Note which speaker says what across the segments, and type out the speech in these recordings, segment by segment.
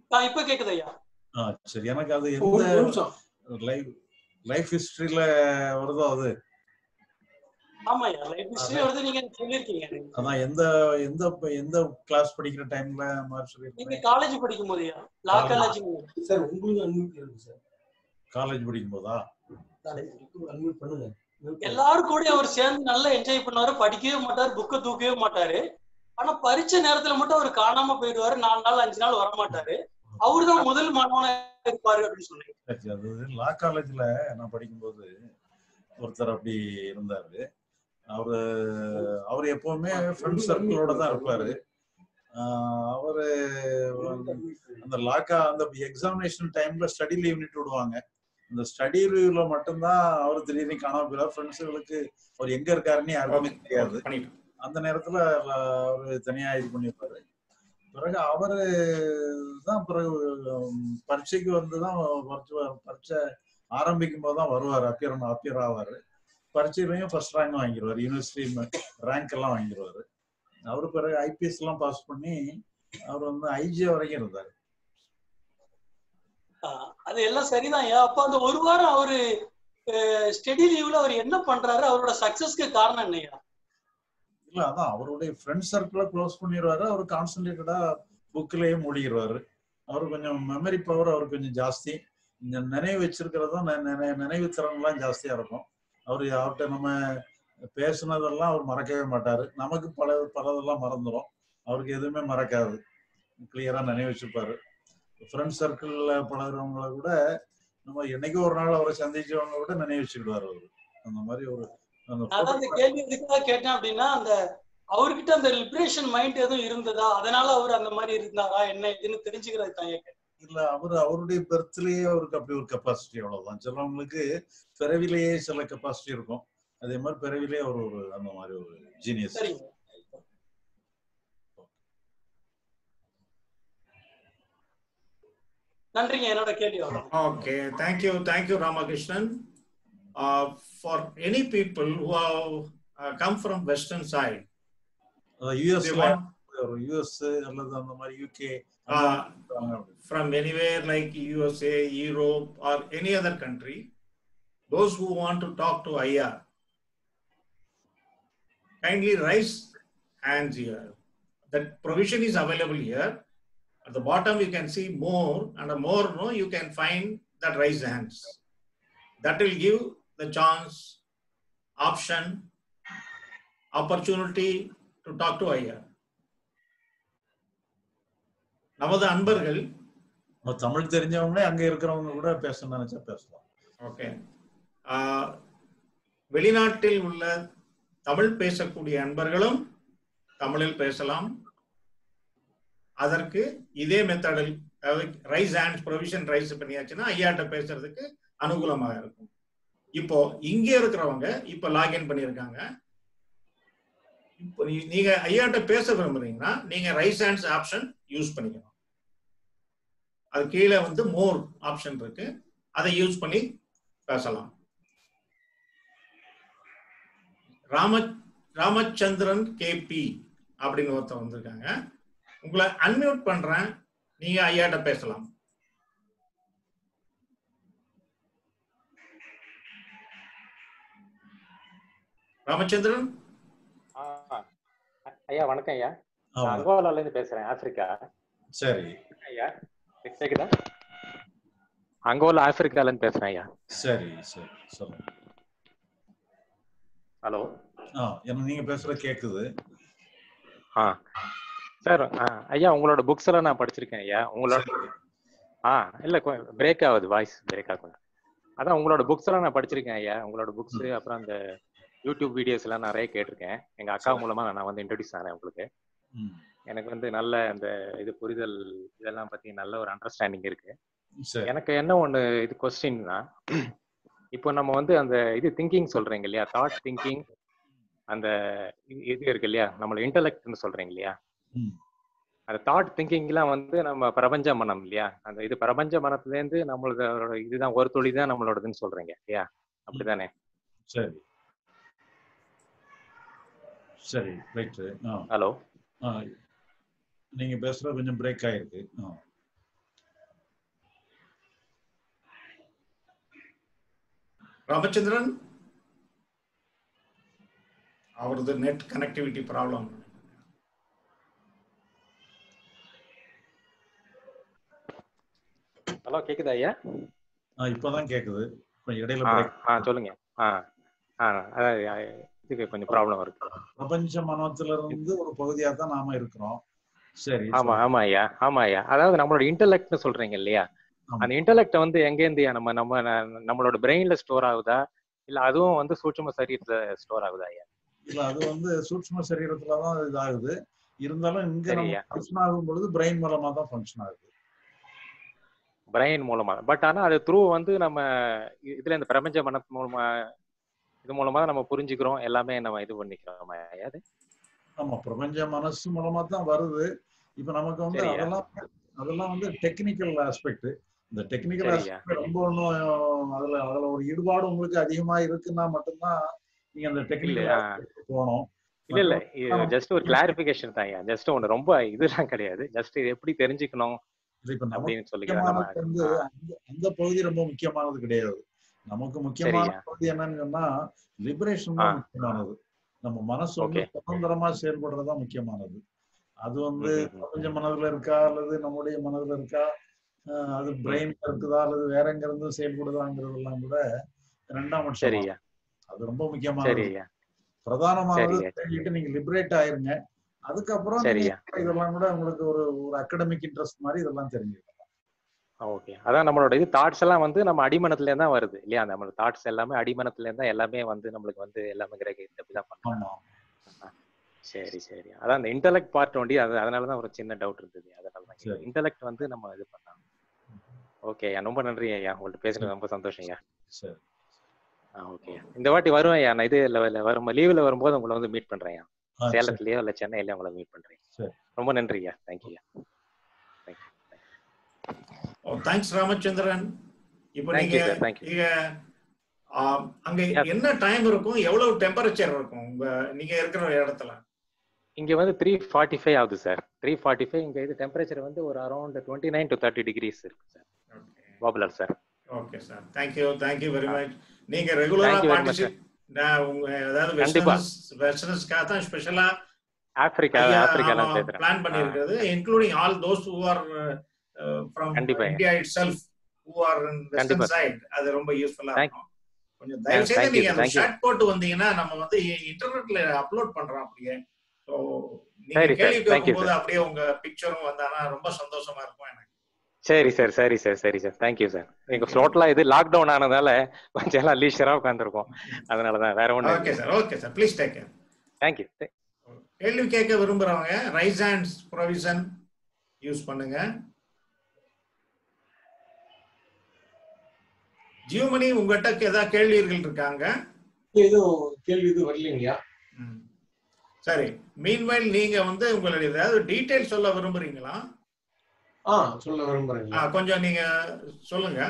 Speaker 1: ஆ, இப்ப கேக்குது ஐயா
Speaker 2: ஆ சரி எனக்கு அது
Speaker 3: ஒரு
Speaker 2: எந்த
Speaker 3: நிமிஷம்
Speaker 2: லைஃப் லைஃப் ஹிஸ்டரியில வருதோ அது
Speaker 1: ஆமா ஐயா லைஃப் ஹிஸ்டரி வருது நீங்க சொல்லிருக்கீங்க எனக்கு.
Speaker 2: அதான் எந்த எந்த எந்த கிளாஸ் படிக்கிற டைம்ல மாதிரி
Speaker 1: நீங்க
Speaker 2: சொல்லியிருக்கேன்
Speaker 1: காலேஜ் படிக்கும் போது ஐயா லா காலேஜ்
Speaker 3: சார் உங்களுக்கு அன்மியூட் இருக்கு சார்
Speaker 2: காலேஜ் படிக்கும் போதா
Speaker 3: அன்மியூட் பண்ணுங்க
Speaker 1: எல்லாரும் கூட அவர் சேர்ந்து நல்லா என்ஜாய் பண்ணுவாரு படிக்கவே மாட்டாரு புக்கை தூக்கவே மாட்டாரு ஆனா பரீட்சை நேரத்துல மட்டும் அவர் காணாம போயிடுவாரு நாலு நாள் அஞ்சு நாள் வர மாட்டாரு அவர்தான் முதல் மாணவனா இருப்பாரு அப்படின்னு சொன்னீங்க
Speaker 2: சரி, அது லா காலேஜ்ல நான் படிக்கும்போது ஒருத்தர் அப்படி இருந்தாரு அவரு அவர் எப்பவுமே ஃப்ரெண்ட் சர்க்கிளோட தான் இருப்பாரு ஆஹ் அவரு அந்த லாக்கா அந்த எக்ஸாமினேஷன் டைம்ல ஸ்டடி லீவ் விட்டு விடுவாங்க இந்த ஸ்டடி லீவ்ல மட்டும்தான் அவர் திடீர்னு காணாம போயிடுவார் ஃப்ரெண்ட்ஸுகளுக்கு அவர் எங்க இருக்காருன்னு யாருக்குமே தெரியாது
Speaker 4: பண்ணிட்டு
Speaker 2: அந்த நேரத்துல அவரு தனியா இது பண்ணியிருப்பாரு பிறகு அவரு தான் பிறகு உம், பரீட்சைக்கு வந்து தான் பரீட்சை பரீட்சை ஆரம்பிக்கும் போது தான் வருவார் அப்பியர் அப்பியர் ஆவார் பரீட்சையிலையும் ஃபர்ஸ்ட் ரேங்க் வாங்கிடுவார் யூனிவர்சிட்டி ரேங்க் எல்லாம் வாங்கிடுவார் அவரு பிறகு ஐபிஎஸ் எல்லாம் பாஸ் பண்ணி அவர் வந்து ஐஜி வரைக்கும் இருந்தார்
Speaker 1: ஆஹ் அது எல்லாம் சரிதான் ஐயா அப்ப அந்த ஒரு வாரம் அவரு ஸ்டடி லீவ்ல அவர் என்ன பண்றாரு அவரோட சக்சஸ்க்கு காரணம் என்னையா
Speaker 2: இல்ல அதான் அவருடைய ஃப்ரெண்ட் சர்க்கிளை க்ளோஸ் பண்ணிடுவாரு அவர் கான்சன்ட்ரேட்டடா புக்லயே மூடிடுவாரு அவர் கொஞ்சம் மெமரி பவர் அவர் கொஞ்சம் ஜாஸ்தி இந்த நினைவு வச்சிருக்கிறதும் நெ- நினை- நினைவு திறன்லாம் ஜாஸ்தியா இருக்கும் அவர் அவர்கிட்ட நம்ம பேசுனதெல்லாம் அவர் மறக்கவே மாட்டாரு நமக்கு பல பலதெல்லாம் மறந்துடும் அவருக்கு எதுவுமே மறக்காது கிளியரா நினைவு வச்சுப்பாரு ஃப்ரெண்ட் சர்க்கிள்ல பழகுறவங்கள கூட நம்ம என்னைக்கோ ஒரு நாள் அவரை சந்திச்சவங்க கூட நினைவு வச்சுக்கிடுவார் அவரு அந்த மாதிரி ஒரு அந்த
Speaker 1: நான் அந்த கேள்வி எதுக்காக கேட்டேன் அப்படின்னா அந்த அவர்கிட்ட அந்த லிபரேஷன் மைண்ட் எதுவும் இருந்ததா அதனால அவர் அந்த மாதிரி இருந்தாரா என்ன இதுன்னு தெரிஞ்சுக்கிறது தான் கேட்டேன்
Speaker 2: இல்ல அவர் அவருடைய பெர்த்லயே அவருக்கு அப்படி ஒரு கெப்பாசிட்டி அவ்வளவுதான் சிலவங்களுக்கு பிறவிலேயே சில கெப்பாசிட்டி இருக்கும் அதே மாதிரி பிறவிலேயே அவர் ஒரு அந்த மாதிரி ஒரு ஜீனியஸ்
Speaker 1: சரிங்க நன்றிங்க என்னோட கேள்வி அவ்வளவுதான்.
Speaker 4: Okay, thank you, thank you, Ramakrishnan. Uh, for any people who have uh, come from western side, they
Speaker 2: யூஎஸ்ல
Speaker 4: want,
Speaker 2: ஒரு யூஎஸ் அல்லது அந்த மாதிரி UK
Speaker 4: uh, from anywhere like USA, Europe, or any other country, those who want to talk to IR, kindly raise hands here. That provision is available here. At the bottom, you can see more, and the more no, you can find that raise hands. That will give the chance, option, opportunity to talk to IR. நமது அன்பர்கள்
Speaker 2: தமிழ் தெரிஞ்சவங்களே அங்க இருக்கிறவங்க கூட பேசணும்னு நினைச்சா பேசலாம்
Speaker 4: okay வெளிநாட்டில் உள்ள தமிழ் பேசக்கூடிய அன்பர்களும் தமிழில் பேசலாம் அதற்கு இதே மெத்தடில் ரைஸ் ஹேண்ட் ப்ரொவிஷன் ரைஸ் பண்ணியாச்சுன்னா ஐயாட்ட பேசுறதுக்கு அனுகூலமாக இருக்கும் இப்போ இங்கே இருக்கிறவங்க இப்போ லாகின் பண்ணியிருக்காங்க இப்போ நீ- நீங்க ஐயாட்ட பேச விரும்புறீங்கன்னா நீங்க ரைஸ் ஹேண்ட்ஸ் ஆப்ஷன் யூஸ் பண்ணிக்கணும் அது கீழே வந்து மோர் ஆப்ஷன் இருக்கு அதை யூஸ் பண்ணி பேசலாம் ராம ராமச்சந்திரன் கேபி அப்படின்னு ஒருத்தர் வந்திருக்காங்க உங்களை அன்மியூட் பண்றேன் நீங்க ஐயாட்ட பேசலாம் ராமச்சந்திரன்
Speaker 5: ஆ, ஐயா வணக்கம் ஐயா நான்
Speaker 2: ஆமா
Speaker 5: அங்கோலால இருந்து பேசுறேன் ஆப்பிரிக்கா
Speaker 2: சரி
Speaker 5: ஐயா கேக்குதா அங்கோலா ஆப்பிரிக்கால இருந்து பேசுறேன் ஐயா
Speaker 2: சரி சரி சொல்லுங்க
Speaker 5: ஹலோ
Speaker 2: ஆ எனக்கு நீங்க பேசுற கேக்குது
Speaker 5: ஆ சார் ஆ, ஐயா உங்களோட புக்ஸ் எல்லாம் நான் படிச்சிருக்கேன் ஐயா உங்களோட ஆ இல்ல பிரேக் ஆகுது வாய்ஸ் பிரேக் ஆகும் அதான் உங்களோட புக்ஸ் எல்லாம் நான் படிச்சிருக்கேன் ஐயா உங்களோட புக்ஸ் அப்புறம் அந்த யூடியூப் வீடியோஸ் எல்லாம் நிறைய கேட்டிருக்கேன் எங்க அக்கா
Speaker 2: சரி.
Speaker 5: மூலமா நான் வந்து இன்ட்ரடியூஸ் ஆனேன் உங்களுக்கு
Speaker 2: ம்
Speaker 5: எனக்கு வந்து நல்ல அந்த இது புரிதல் இதெல்லாம் பத்தி நல்ல ஒரு அண்டர்ஸ்டாண்டிங் இருக்கு
Speaker 2: சரி
Speaker 5: எனக்கு என்ன ஒண்ணு இது கொஸ்டின்னா இப்போ நம்ம வந்து அந்த இது திங்கிங் சொல்றீங்க இல்லையா தாட் திங்கிங் அந்த இது- இது இருக்கு இல்லையா நம்மள இன்டலெக்ட்னு சொல்றீங்க இல்லையா
Speaker 2: ம்
Speaker 5: அந்த தாட் திங்கிங்லாம் வந்து நம்ம பிரபஞ்ச மனம் இல்லையா அந்த இது பிரபஞ்ச மனத்துல இருந்து நம்மளோட இதுதான் ஒரு துளி தான் நம்மளோடதுன்னு சொல்றீங்க இல்லையா அப்படிதானே
Speaker 2: சரி சரி ரைட்டு ஆ
Speaker 5: ஹலோ
Speaker 2: ஆ நீங்க பேசுறது கொஞ்சம் பிரேக் ஆயிருக்கு ஆ
Speaker 4: ராமச்சந்திரன் அவரது நெட் கனெக்டிவிட்டி ப்ராப்ளம்
Speaker 5: ஹலோ கேக்குதா ஐயா
Speaker 2: ஆஹ் இப்பதான் கேக்குது கொஞ்சம் இடையில
Speaker 5: ஆ
Speaker 2: break.
Speaker 5: ஆ சொல்லுங்க ஆ ஆ அதான் ஆ, இதுக்கு கொஞ்சம் ப்ராப்ளம் இருக்கு
Speaker 2: பிரபஞ்ச மனத்துல இருந்து ஒரு பகுதியா தான் நாம இருக்கிறோம் சரி
Speaker 5: ஆமா ஆமா ஐயா ஆமா ஐயா அதாவது நம்மளோட இன்டெலெக்ட்னு சொல்றீங்க இல்லையா
Speaker 2: ஆமா.
Speaker 5: அந்த இன்டெலெக்ட் வந்து எங்கேருந்து நம்ம நம்ம ந- நம்மளோட பிரெயின்ல ஸ்டோர் ஆகுதா இல்ல அதுவும் வந்து சூட்சும சரீரத்துல ஸ்டோர் ஆகுதா ஐயா
Speaker 2: இல்ல அது வந்து சூட்சும சரீரத்துலதான் இதாகுது இருந்தாலும் இங்க நம்ம
Speaker 5: சரியா.
Speaker 2: ஃபங்க்ஷன் ஆகும் பொழுது பிரெயின் மூலமா தான் ஃபங்க்ஷன் ஆகுது
Speaker 5: பிரெயின் மூலமா பட் ஆனா அது த்ரூ வந்து நம்ம இ- இதுல இந்த பிரபஞ்ச மனத்து மூலமா இது மூலமா தான் நம்ம புரிஞ்சுக்கிறோம் எல்லாமே நம்ம இது பண்ணிக்கிறோம் ஐயா அது
Speaker 2: ஆமா பிரபஞ்ச மனசு மூலமா தான் வருது இப்ப நமக்கு வந்து
Speaker 5: சரியா.
Speaker 2: அதெல்லாம் அதெல்லாம் வந்து டெக்னிக்கல் ஆஸ்பெக்ட் இந்த டெக்னிக்கல்
Speaker 5: சரியா.
Speaker 2: ஆஸ்பெக்ட் ரொம்ப ஒன்றும் அதுல அதுல ஒரு ஈடுபாடு உங்களுக்கு அதிகமா இருக்குன்னா மட்டும்தான் நீங்க அந்த டெக்னிக்கல்
Speaker 5: இல்லையா?
Speaker 2: ஆஸ்பெக்ட் போகணும்
Speaker 5: இல்ல இல்ல இது
Speaker 2: ஆமா.
Speaker 5: ஜஸ்ட் ஒரு கிளாரிபிகேஷன் தான் ஐயா ஜஸ்ட் ஒன்று ரொம்ப இதெல்லாம் கிடையாது ஜஸ்ட் இது எப்படி தெரிஞ்சுக்கணும்
Speaker 2: இது இப்ப நமக்கு
Speaker 5: அப்படின்னு சொல்லிக்கிறேன் நம்ம
Speaker 2: முக்கியமானது வந்து
Speaker 5: ஆ,
Speaker 2: அந்த அந்த பகுதி ரொம்ப முக்கியமானது கிடையாது நமக்கு முக்கியமான
Speaker 5: சரியா.
Speaker 2: பகுதி என்னன்னு சொன்னா லிபரேஷன் தான்
Speaker 5: ஆ.
Speaker 2: முக்கியமானது நம்ம மனசு வந்து
Speaker 5: Okay.
Speaker 2: சுதந்திரமா செயல்படுறது தான் முக்கியமானது அது வந்து
Speaker 5: ம், ம், ம்.
Speaker 2: பிரபஞ்ச மனதுல இருக்கா அல்லது நம்முடைய மனதுல இருக்கா அஹ் அது பிரெயின்ல இருக்குதா அல்லது வேற எங்க இருந்து செயல்படுதாங்கிறதெல்லாம் கூட ரெண்டாம் பட்சம்
Speaker 5: சரியா
Speaker 2: அது ரொம்ப முக்கியமானது
Speaker 5: சரியா
Speaker 2: பிரதானமானது
Speaker 5: சரியா.
Speaker 2: தெரிஞ்சுட்டு நீங்க லிபரேட் ஆயிருங்க அதுக்கப்புறம்
Speaker 5: சரியா.
Speaker 2: நீங்க இதெல்லாம் கூட உங்களுக்கு ஒரு ஒரு அகடமிக் இன்ட்ரெஸ்ட் மாதிரி இதெல்லாம் தெரிஞ்சுக்கலாம்
Speaker 5: ஓகே அதான் நம்மளோட இது தாட்ஸ் எல்லாம் வந்து நம்ம அடிமனத்துல இருந்தா வருது இல்லையா நம்மளோட தாட்ஸ் எல்லாமே அடிமனத்துல இருந்தா எல்லாமே வந்து நம்மளுக்கு வந்து எல்லாமே கிரகித்து அப்படிதான் பண்றோம்
Speaker 2: ஆமா
Speaker 5: சரி சரி அதான் அந்த இன்டெலெக்ட் பார்ட் ஒண்டி அது அதனால தான் ஒரு சின்ன டவுட் இருந்தது அதனால தான்
Speaker 2: சரி.
Speaker 5: இன்டெலெக்ட் வந்து நம்ம இது பண்ணலாம் ஓகே ஐயா ரொம்ப நன்றி ஐயா உங்கள்ட்ட பேசுறது ரொம்ப சந்தோஷம் ஐயா
Speaker 2: சரி
Speaker 5: ஆ ஓகே இந்த வாட்டி வருவேன் ஐயா நான் இது இல்ல வரும் லீவ்ல வரும்போது உங்களை வந்து மீட் பண்றேன் ஐயா
Speaker 2: ஆ, சரி.
Speaker 5: சேலத்துலயோ இல்ல சென்னையிலயோ உங்களை மீட் பண்றேன்
Speaker 2: சரி.
Speaker 5: ரொம்ப நன்றி ஐயா தேங்க்யூ ஐயா
Speaker 4: தேங்க்ஸ் ராமச்சந்திரன் இப்போ
Speaker 5: Thank you,
Speaker 4: நீங்க
Speaker 5: sir. Thank you.
Speaker 4: நீங்க ஆ, அங்க
Speaker 5: Yeah.
Speaker 4: என்ன டைம் இருக்கும் எவ்வளவு டெம்பரேச்சர் இருக்கும் உங்க நீங்க இருக்கிற இடத்துல
Speaker 5: இங்க வந்து த்ரீ ஃபார்ட்டி ஃபைவ் ஆகுது சார் த்ரீ ஃபார்ட்டி ஃபைவ் இங்க இது டெம்பரேச்சர் வந்து ஒரு around twenty nine to thirty degrees இருக்கு sir popular sir
Speaker 4: okay sir thank you thank you very much நீங்க ரெகுலரா
Speaker 5: Thank you very much,
Speaker 4: participate நான் உங்க அதாவது
Speaker 5: கண்டிப்பா.
Speaker 4: வெஸ்டர்ன்ஸ் வெஸ்டர்ன்ஸ்க்காக தான் ஸ்பெஷலா
Speaker 5: ஆப்பிரிக்கா ஆப்பிரிக்காலாம் சேர்த்துறேன்
Speaker 4: பிளான் பண்ணியிருக்கிறது including all those who are from
Speaker 5: கண்டிப்பா.
Speaker 4: India itself who are in
Speaker 5: கண்டிப்பா,
Speaker 4: வெஸ்டர்ன் சைட் அது ரொம்ப யூஸ்ஃபுல்லா
Speaker 5: Thank-
Speaker 4: இருக்கும் கொஞ்சம் தயவு செய்து
Speaker 5: thank you,
Speaker 4: நீங்க அந்த
Speaker 5: thank you.
Speaker 4: ஷார்ட் போட்டு வந்தீங்கன்னா நம்ம வந்து இன்டர்நெட்ல அப்லோட் பண்றோம் அப்படியே ஸோ நீங்க
Speaker 5: சரி, sir.
Speaker 4: கேள்வி
Speaker 5: Thank you,
Speaker 4: கேட்கும்போது அப்படியே உங்க பிக்சரும் வந்தானா ரொம்ப சந்தோஷமா இருக்கும் எனக்கு
Speaker 5: சரி சார் சரி சார் சரி சார் தேங்க்யூ சார் எங்க ஸ்லோட்லாம் இது லாக்டவுன் ஆனதால கொஞ்சம் எல்லாம் லீஷரா உட்காந்துருக்கோம் அதனாலதான் வேற ஒண்ணு
Speaker 4: okay sir okay sir please take care
Speaker 5: thank you
Speaker 4: கேள்வி கேட்க விரும்புறவங்க ரைஸ் ஹேண்ட்ஸ் ப்ரொவிஷன் யூஸ் பண்ணுங்க ஜியோமணி உங்ககிட்ட ஏதாவது கேள்விகள் இருக்காங்க
Speaker 3: எதுவும் கேள்வி எதுவும் வரலைங்கய்யா
Speaker 4: ம். சரி மீன்வைல் நீங்க வந்து உங்களுடைய ஏதாவது டீடைல் சொல்ல விரும்புறீங்களா
Speaker 3: ஆ சொல்ல விரும்புறேங்க
Speaker 4: ஆ, கொஞ்சம் நீங்க சொல்லுங்க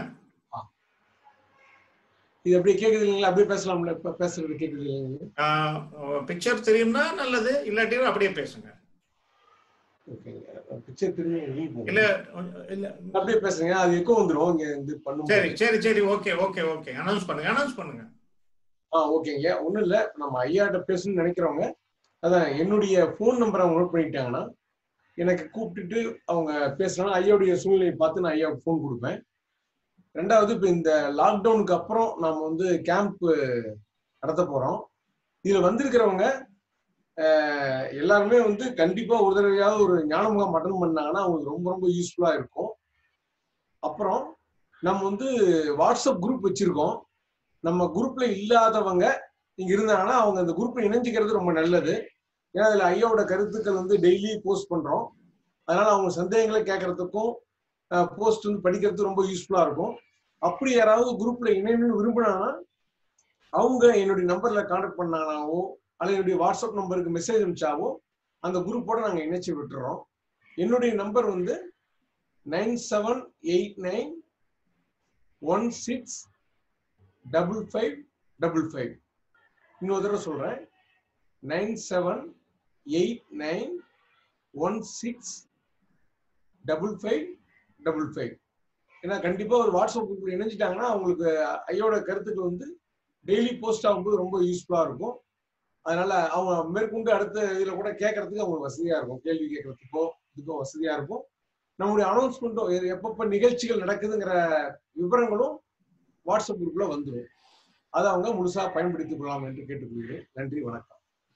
Speaker 3: இது அப்படியே கேக்குது இல்லைங்களா அப்படியே பேசலாம்ல இப்ப பேசுறது கேக்குது இல்லைங்களா
Speaker 4: பிக்சர் தெரியும்னா நல்லது இல்லாட்டியும் அப்படியே பேசுங்க
Speaker 3: ஓகேங்க பிக்சர் திரும்பி வெளியே
Speaker 4: இல்ல
Speaker 3: போங்க
Speaker 4: இல்ல
Speaker 3: அப்படியே பேசுங்க அது எக்கோ வந்துரும் இங்க இது பண்ணும்
Speaker 4: சரி சரி சரி ஓகே ஓகே ஓகே அனௌன்ஸ் பண்ணுங்க அனௌன்ஸ் பண்ணுங்க
Speaker 3: ஆ ஓகேங்க ஒண்ணும் இல்ல நம்ம ஐயாட்ட பேசணும்னு நினைக்கிறவங்க அதான் என்னுடைய ஃபோன் நம்பரை அவங்க நோட் பண்ணிட்டாங்கன்னா எனக்கு கூப்பிட்டுட்டு அவங்க பேசுறாங்க ஐயாவுடைய சூழ்நிலையை பார்த்து நான் ஐயாவுக்கு ஃபோன் கொடுப்பேன் ரெண்டாவது இப்போ இந்த லாக்டவுனுக்கு அப்புறம் நாம வந்து கேம்ப் நடத்த போறோம் இதுல வந்திருக்கிறவங்க ஆஹ், எல்லாருமே வந்து கண்டிப்பா ஒரு தடவையாவது ஒரு ஞானமுகம் அட்டன் பண்ணாங்கன்னா அவங்களுக்கு ரொம்ப ரொம்ப யூஸ்ஃபுல்லா இருக்கும் அப்புறம் நம்ம வந்து வாட்ஸ்அப் குரூப் வச்சிருக்கோம் நம்ம குரூப்ல இல்லாதவங்க இங்க இருந்தாங்கன்னா அவங்க அந்த குரூப்ல இணைஞ்சிக்கிறது ரொம்ப நல்லது ஏன்னா அதுல ஐயாவோட கருத்துக்கள் வந்து டெய்லி போஸ்ட் பண்றோம் அதனால அவங்க சந்தேகங்களை கேட்கறதுக்கும் போஸ்ட் வந்து படிக்கிறதுக்கு ரொம்ப யூஸ்ஃபுல்லா இருக்கும் அப்படி யாராவது குரூப்ல இணையணும்னு விரும்பினாங்கன்னா அவங்க என்னுடைய நம்பர்ல கான்டாக்ட் பண்ணாங்கனாவோ அல்லது என்னுடைய வாட்ஸ்அப் நம்பருக்கு மெசேஜ் அனுப்பிச்சாவோ அந்த குரூப்போட நாங்க இணைச்சு விட்டுறோம் என்னுடைய நம்பர் வந்து nine seven eight nine one six double five double five இன்னொரு தடவை சொல்றேன் nine seven eight nine one six double five double five ஏன்னா கண்டிப்பா ஒரு வாட்ஸ்அப் குரூப்ல இணைஞ்சிட்டாங்கன்னா அவங்களுக்கு ஐயோட கருத்துக்கள் வந்து டெய்லி போஸ்ட் ஆகும்போது ரொம்ப யூஸ்ஃபுல்லா இருக்கும் அதனால அவங்க மேற்கொண்டு அடுத்த இதுல கூட கேட்கறதுக்கு அவங்களுக்கு வசதியா இருக்கும் கேள்வி கேட்கறதுக்கோ இதுக்கோ வசதியா இருக்கும் நம்மளுடைய அனௌன்ஸ்மெண்ட்டும் எப்பப்ப நிகழ்ச்சிகள் நடக்குதுங்கிற விவரங்களும் வாட்ஸ்அப் குரூப்ல வந்துடும் அதை அவங்க முழுசா பயன்படுத்திக் கொள்ளலாம் என்று கேட்டுக்கொள்கிறேன் நன்றி வணக்கம்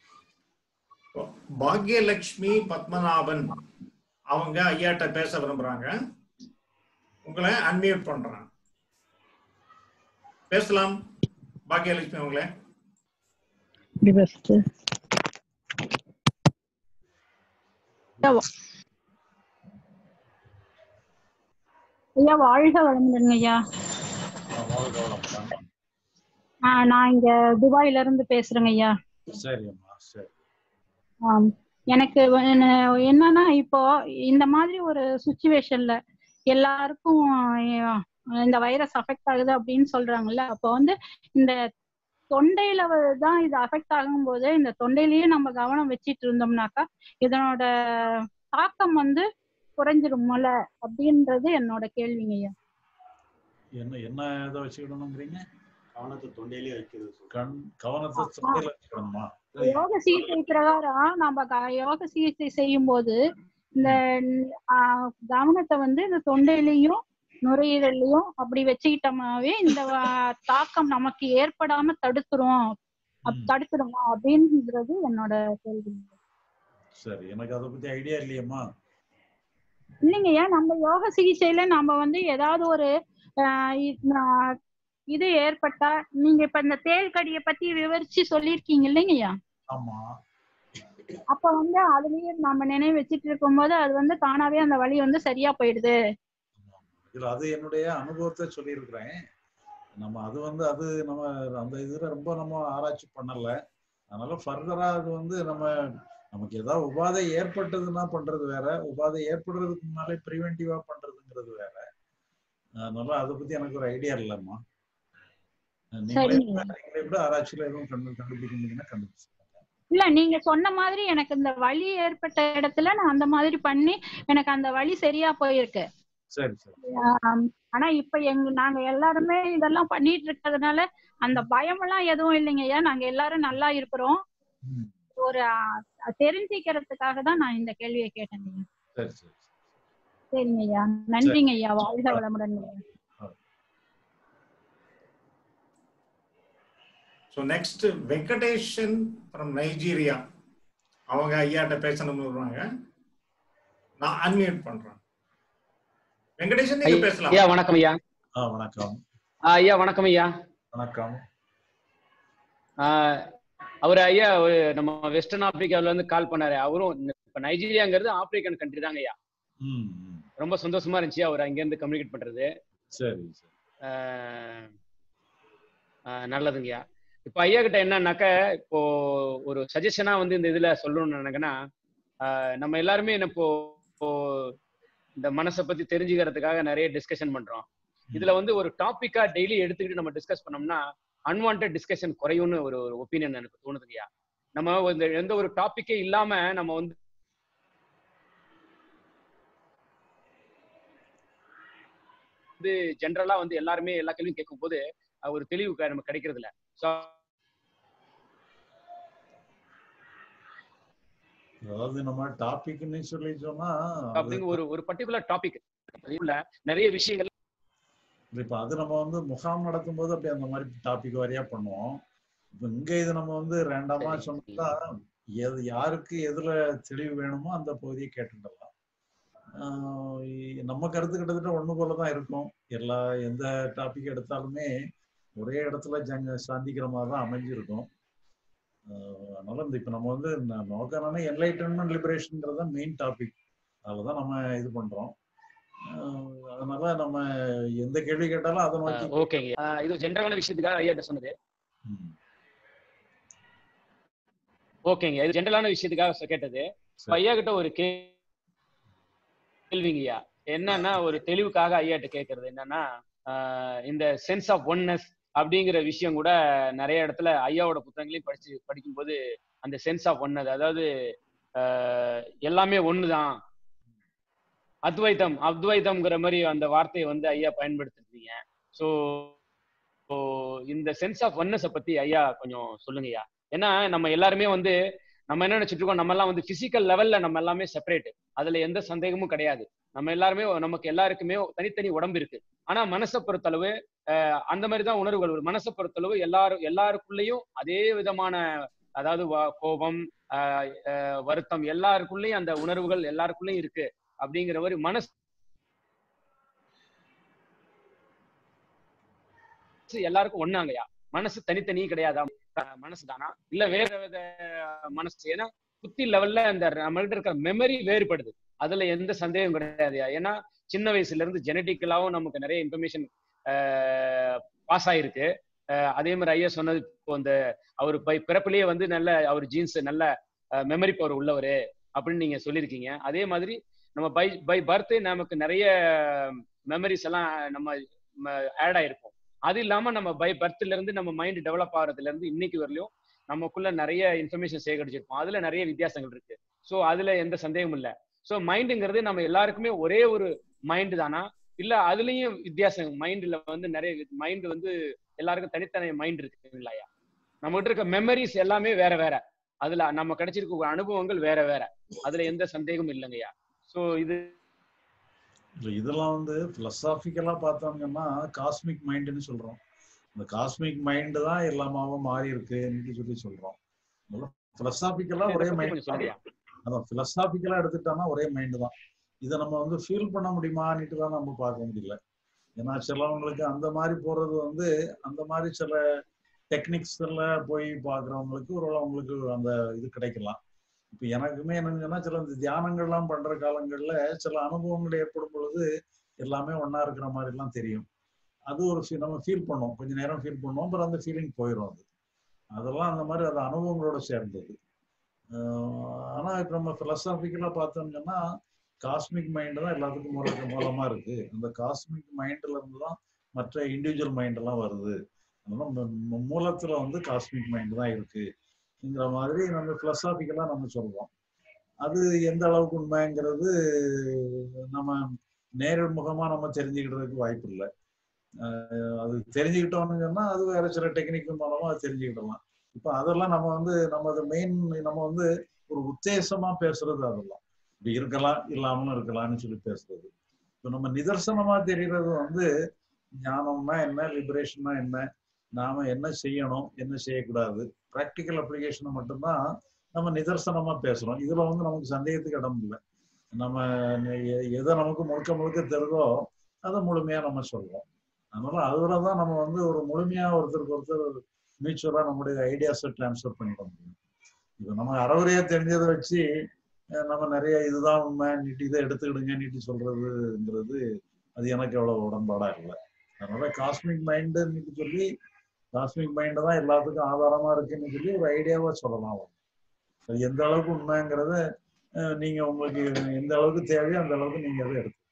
Speaker 4: பாக்யலட்சுமி பத்மநாபன் அவங்க ஐயாட்ட பேச விரும்புறாங்க உங்களை அன்மியூட் பண்றேன் பேசலாம் பாக்யலட்சுமி அவங்களே
Speaker 6: ஐயா வாழ்க வளமுடன் ஐயா
Speaker 2: வாழ்க வளமுடன்.
Speaker 6: ஆஹ் நான் இங்க துபாயில இருந்து பேசுறேங்க ஐயா
Speaker 2: சரி அம்மா சரி
Speaker 6: ஆம். எனக்கு வ- என்ன- என்னன்னா இப்போ இந்த மாதிரி ஒரு சுச்சுவேஷன்ல எல்லாருக்கும் அஹ், இந்த வைரஸ் அஃபெக்ட் ஆகுது அப்படின்னு சொல்றாங்கல்ல அப்போ வந்து இந்த தொண்டையில வ- தான் இது அஃபெக்ட் ஆகும்போது இந்த தொண்டையிலேயே நம்ம கவனம் வச்சிட்டு இருந்தோம்னாக்கா இதனோட தாக்கம் வந்து குறைஞ்சிருமோல அப்படின்றது என்னோட கேள்விங்க ஐயா
Speaker 2: என்ன என்ன இதை வச்சுக்கணுங்கிறீங்க
Speaker 7: கவனத்தை தொண்டையிலே வைக்கிறது சொல்றேன்.
Speaker 2: கண் கவனத்தை தொண்டையில வச்சுக்கணுமா
Speaker 6: யோக சிகிச்சை பிரகாரம் நம்ம க- யோக சிகிச்சை செய்யும் போது இந்த ஆஹ், கவனத்தை வந்து இந்த தொண்டையிலையும் நுரையீரல்லையும் அப்படி வச்சுக்கிட்டோமாவே இந்த வ- தாக்கம் நமக்கு ஏற்படாம தடுத்துரும் அப்-
Speaker 2: ம்.
Speaker 6: தடுத்துருமா அப்படின்றது என்னோட கேள்வி
Speaker 2: சரி எனக்கு அதை பத்தி ஐடியா இல்லையம்மா
Speaker 6: இல்லைங்கய்யா நம்ம யோக சிகிச்சையில நம்ம வந்து ஏதாவது ஒரு ஆஹ், இ- ஆஹ், இது ஏற்பட்டா நீங்க இப்ப இந்த தேள் கடியை பத்தி விவரிச்சு சொல்லியிருக்கீங்க இல்லைங்கய்யா
Speaker 2: ஆமா
Speaker 6: அப்ப வந்து அதுலயே நம்ம நினைவு வச்சுட்டு இருக்கும்போது அது வந்து தானாவே அந்த வலி வந்து சரியா போயிடுது
Speaker 2: இதுல அது என்னுடைய அனுபவத்தை சொல்லியிருக்கிறேன் நம்ம அது வந்து அது நம்ம அந்த இதுல ரொம்ப நம்ம ஆராய்ச்சி பண்ணல அதனால ஃபர்தரா அது வந்து நம்ம நமக்கு ஏதாவது உபாதை ஏற்பட்டதுன்னா பண்றது வேற உபாதை ஏற்படுறதுக்கு முன்னாலே ப்ரிவென்டிவா பண்றதுங்கிறது வேற அதனால அதை பத்தி எனக்கு ஒரு ஐடியா இல்லைம்மா நீங்களே
Speaker 6: சரிங்க.
Speaker 2: நீங்களே கூட ஆராய்ச்சியில எதுவும் கண்டு கண்டுபிடிக்க முடியுங்கன்னா கண்டுபிடிச்சு
Speaker 6: இல்ல நீங்க சொன்ன மாதிரி எனக்கு இந்த வலி ஏற்பட்ட இடத்துல நான் அந்த மாதிரி பண்ணி எனக்கு அந்த வலி சரியா போயிருக்கு
Speaker 2: சரி சரி
Speaker 6: ஆம், ஆனா இப்ப எங்க நாங்க எல்லாருமே இதெல்லாம் பண்ணிட்டு இருக்கிறதுனால அந்த பயமெல்லாம் எதுவும் இல்லைங்கய்யா நாங்க எல்லாரும் நல்லா இருக்கிறோம்
Speaker 2: ம்,
Speaker 6: ஒரு ஆ, தெரிஞ்சுக்கிறதுக்காக தான் நான் இந்த கேள்வியை கேட்டேன்
Speaker 2: சரி சரி
Speaker 6: சரிங்க ஐயா நன்றிங்க ஐயா வாழ்க வளமுடன் ஐயா.
Speaker 4: So next Venkatesan from Nigeria அவங்க ஐயாட்ட பேசணும்னு வருவாங்க நான் அன்மியூட் பண்றேன் வெங்கடேஷன் நீங்க பேசலாம்
Speaker 8: ஐயா வணக்கம் ஐயா
Speaker 2: ஆ வணக்கம்
Speaker 8: ஆ, ஐயா வணக்கம் ஐயா
Speaker 2: வணக்கம்
Speaker 8: ஆ, அவர் ஐயா ஒரு நம்ம வெஸ்டர்ன் ஆப்பிரிக்காவுல இருந்து கால் பண்ணாரு அவரும் இந்த- இப்ப நைஜீரியாங்கிறது ஆப்பிரிக்கன் கண்ட்ரி தாங்க ஐயா
Speaker 2: ம் ம்.
Speaker 8: ரொம்ப சந்தோஷமா இருந்துச்சு அவர் அங்க இருந்து கம்யூனிகேட் பண்றது
Speaker 2: சரி சரி
Speaker 8: ஆ, ஆ, நல்லதுங்கய்யா இப்போ ஐயா கிட்ட என்னன்னாக்க இப்போ ஒரு சஜஷனா வந்து இந்த இதுல சொல்லணும்னு நினைக்கன்னா ஆ, நம்ம எல்லாருமே என்ன இப்போ இப்போ இந்த மனசை பத்தி தெரிஞ்சுக்கிறதுக்காக நிறைய டிஸ்கஷன் பண்றோம் இதுல வந்து ஒரு டாபிக்கா டெய்லி எடுத்துக்கிட்டு நம்ம டிஸ்கஸ் பண்ணோம்னா அன்வான்ட் டிஸ்கஷன் குறையும்னு ஒரு ஒரு ஒப்பீனியன் எனக்கு தோணுதுங்கய்யா நம்ம இந்த எந்த ஒரு டாபிக்கே இல்லாம நம்ம வந்து வந்து ஜென்ரலா வந்து எல்லாருமே எல்லா கேள்வியும் கேட்கும் போது அஹ், ஒரு தெளிவு க- நமக்கு கிடைக்கிறது இல்ல ஸோ
Speaker 2: அதாவது நம்ம டாபிக்னு சொல்லி சொன்னா அது-
Speaker 8: அப்படிங்க ஒரு ஒரு பர்டிகுலர் டாபிக் நிறைய விஷயங்கள்
Speaker 2: இப்ப அது நம்ம வந்து முகாம் நடத்தும் போது அப்படி அந்த மாதிரி டாபிக் வாரியா பண்ணுவோம் இப்ப இங்க இது நம்ம வந்து ரேண்டமா
Speaker 8: சரி.
Speaker 2: சொன்னா எது யாருக்கு எதுல தெளிவு வேணுமோ அந்த பகுதியை கேட்டுடலாம் ஆஹ் இ- நம்ம கருத்து கிட்டத்தட்ட ஒண்ணு போலதான் இருக்கும் எல்லா எந்த டாபிக் எடுத்தாலுமே ஒரே இடத்துல ஜங்க சந்திக்கிற மாதிரி தான் அமைஞ்சிருக்கும் ஆஹ் அதனால இந்த இப்ப நம்ம வந்து ந- நோக்கம் என்னன்னா என்லைட்டன்மெண்ட் லிபரேஷன்ங்கிறது தான் மெயின் டாபிக் அதுலதான் நம்ம இது பண்றோம் ஆஹ் அதனால நம்ம எந்த கேள்வி கேட்டாலும் அதை நோக்கி
Speaker 8: ஓகேங்க இது ஜென்ரலான விஷயத்துக்காக ஐயா சொன்னது
Speaker 2: ம்,
Speaker 8: ஓகேங்க இது ஜென்ரலான விஷயத்துக்காக சொ- கேட்டது இப்ப
Speaker 2: சரி.
Speaker 8: ஐயா கிட்ட ஒரு கே- கேள்விங்கய்யா என்னன்னா ஒரு தெளிவுக்காக ஐயாட்ட கேட்கறது என்னன்னா ஆஹ் இந்த சென்ஸ் ஆஃப் ஒன்னஸ் அப்படிங்கிற விஷயம் கூட நிறைய இடத்துல ஐயாவோட புத்தகங்களையும் படிச்சு படிக்கும்போது அந்த சென்ஸ் ஆஃப் ஒன்னது அதாவது ஆஹ் எல்லாமே ஒண்ணுதான் அத்வைத்தம் அத்வைத்தம்ங்கிற மாதிரி அந்த வார்த்தையை வந்து ஐயா பயன்படுத்திருக்கீங்க ஸோ இந்த சென்ஸ் ஆஃப் ஒன்னஸை பத்தி ஐயா கொஞ்சம் சொல்லுங்கய்யா ஏன்னா நம்ம எல்லாருமே வந்து நம்ம என்ன நினைச்சிட்டு இருக்கோம் நம்ம எல்லாம் வந்து பிசிக்கல் லெவல்ல நம்ம எல்லாமே செப்பரேட் அதுல எந்த சந்தேகமும் கிடையாது நம்ம எல்லாருமே நமக்கு எல்லாருக்குமே தனித்தனி உடம்பு இருக்கு ஆனா மனசை பொறுத்தளவு அஹ், அந்த மாதிரி தான் உணர்வுகள் வரும் மனசை பொறுத்தளவு எல்லாரும் எல்லாருக்குள்ளேயும் அதே விதமான அதாவது வ- கோபம் ஆஹ், ஆஹ், வருத்தம் எல்லாருக்குள்ளேயும் அந்த உணர்வுகள் எல்லாருக்குள்ளேயும் இருக்கு அப்படிங்கிற மாதிரி மனசு எல்லாருக்கும் ஒண்ணாங்கய்யா மனசு தனித்தனி கிடையாதா அஹ், மனசு தானா இல்ல வேற வித மனசு ஏன்னா புத்தி லெவல்ல அந்த நம்மள்ட்ட இருக்கிற மெமரி வேறுபடுது அதுல எந்த சந்தேகம் கிடையாதுயா ஏன்னா சின்ன வயசுல இருந்து ஜெனட்டிக்கலாவும் நமக்கு நிறைய இன்ஃபர்மேஷன் பாஸ் ஆயிருக்கு அஹ், அதே மாதிரி ஐயா சொன்னது இப்போ இந்த அவர் பை பிறப்பிலேயே வந்து நல்ல அவர் ஜீன்ஸ் நல்ல மெமரி பவர் உள்ளவர் அப்படின்னு நீங்க சொல்லியிருக்கீங்க அதே மாதிரி நம்ம பை பை பர்த் நமக்கு நிறைய மெமரிஸ் எல்லாம் நம்ம ஆட் ஆயிருப்போம் அது இல்லாம நம்ம பை பர்த்ல இருந்து நம்ம மைண்ட் டெவலப் ஆகிறதுல இருந்து இன்னைக்கு வரலையும் நமக்குள்ள நிறைய இன்ஃபர்மேஷன் சேகரிச்சிருப்போம் அதுல நிறைய வித்தியாசங்கள் இருக்கு ஸோ அதுல எந்த சந்தேகமும் இல்லை ஸோ மைண்டுங்கிறது நம்ம எல்லாருக்குமே ஒரே ஒரு மைண்டு தானா இல்ல அதுலயும் வித்தியாசம் மைண்ட்ல வந்து நிறைய மைண்ட் வந்து எல்லாருக்கும் தனித்தனி மைண்ட் இருக்கு இல்லையா நம்ம கிட்ட இருக்க மெமரிஸ் எல்லாமே வேற வேற அதுல நம்ம கிடைச்சிருக்க அனுபவங்கள் வேற வேற அதுல எந்த சந்தேகமும் இல்லைங்கய்யா ஸோ இது
Speaker 2: இல்ல, இதெல்லாம் வந்து பிலசாபிக்கலா பார்த்தோம்னா காஸ்மிக் மைண்டுன்னு சொல்றோம் இந்த காஸ்மிக் மைண்டு தான் எல்லாமாவும் மாறி இருக்குன்னு சொல்லி சொல்றோம் பிலசாபிக்கலா
Speaker 8: இதை
Speaker 2: ஒரே
Speaker 8: பத்தி
Speaker 2: மைண்ட்
Speaker 8: கொஞ்சம் சொல்லுங்கய்யா
Speaker 2: அதான் பிலசாபிக்கலா எடுத்துட்டோம்னா ஒரே மைண்டு தான் இதை நம்ம வந்து ஃபீல் பண்ண முடியுமான்னுட்டு தான் நம்ம பார்க்க முடியல ஏன்னா சிலவங்களுக்கு அந்த மாதிரி போறது வந்து அந்த மாதிரி சில டெக்னிக்ஸ்ல போய் பார்க்குறவங்களுக்கு ஒரு அவங்களுக்கு அந்த இது கிடைக்கலாம் இப்போ எனக்குமே என்னன்னு சொன்னா சில இந்த தியானங்கள்லாம் பண்ற காலங்கள்ல சில அனுபவங்கள் ஏற்படும் பொழுது எல்லாமே ஒண்ணா இருக்கிற மாதிரி எல்லாம் தெரியும் அது ஒரு feel- நம்ம ஃபீல் பண்ணோம் கொஞ்ச நேரம் ஃபீல் பண்ணுவோம் அப்புறம் அந்த ஃபீலிங் போயிடும் அது அதெல்லாம் அந்த மாதிரி அது அனுபவங்களோட சேர்ந்தது ஆஹ் ஆனா இப்ப நம்ம பிலசாபிக்கலா பார்த்தோம்னா காஸ்மிக் மைண்ட் தான் எல்லாத்துக்கும் மூல மூலமா இருக்கு அந்த காஸ்மிக் மைண்ட்ல இருந்து தான் மற்ற இண்டிவிஜுவல் மைண்ட் எல்லாம் வருது அதனால மு- மு- மூலத்துல வந்து காஸ்மிக் மைண்ட் தான் இருக்குங்கிற மாதிரி நம்ம பிலசாபிக்கலா நம்ம சொல்றோம் அது எந்த அளவுக்கு உண்மைங்கிறது நம்ம நேர்முகமா நம்ம தெரிஞ்சுக்கிட்டதுக்கு வாய்ப்பு இல்லை அது தெரிஞ்சுக்கிட்டோம்னு சொன்னா அது வேற சில டெக்னிக் மூலமா அது தெரிஞ்சுக்கிடலாம் இப்போ அதெல்லாம் நம்ம வந்து நமது மெயின் நம்ம வந்து ஒரு உத்தேசமா பேசுறது அதெல்லாம் இப்படி இருக்கலாம் இல்லாமலும் இருக்கலாம்னு சொல்லி பேசுறது இப்போ நம்ம நிதர்சனமா தெரியறது வந்து ஞானம்னா என்ன லிபரேஷன்னா என்ன நாம என்ன செய்யணும் என்ன செய்யக்கூடாது ப்ராக்டிக்கல் அப்ளிகேஷனை மட்டும்தான் நம்ம நிதர்சனமா பேசுறோம் இதுல வந்து நமக்கு சந்தேகத்துக்கு இடம் இல்லை நம்ம எ- எதை நமக்கு முழுக்க முழுக்க தெரிதோ அதை முழுமையா நம்ம சொல்றோம் அதனால அதுல தான் நம்ம வந்து ஒரு முழுமையா ஒருத்தருக்கு ஒருத்தர் மியூச்சுவலா நம்முடைய ஐடியாஸை டிரான்ஸ்ஃபர் பண்ணிட முடியும் இப்போ நம்ம அறவுரையா தெரிஞ்சதை வச்சு அஹ், நம்ம நிறைய இதுதான் உண்மை நீட்டு இதை எடுத்துக்கிடுங்க நீட்டு சொல்றதுங்கிறது அது எனக்கு எவ்வளவு உடன்பாடா இல்லை அதனால காஸ்மிக் மைண்டுன்னு சொல்லி காஸ்மிக் மைண்டு தான் எல்லாத்துக்கும் ஆதாரமா இருக்குன்னு சொல்லி ஒரு ஐடியாவா சொல்லலாம் அது எந்த அளவுக்கு உண்மைங்கிறத அஹ், நீங்க உங்களுக்கு எந்த அளவுக்கு தேவையோ அந்த அளவுக்கு நீங்க அதை எடுத்து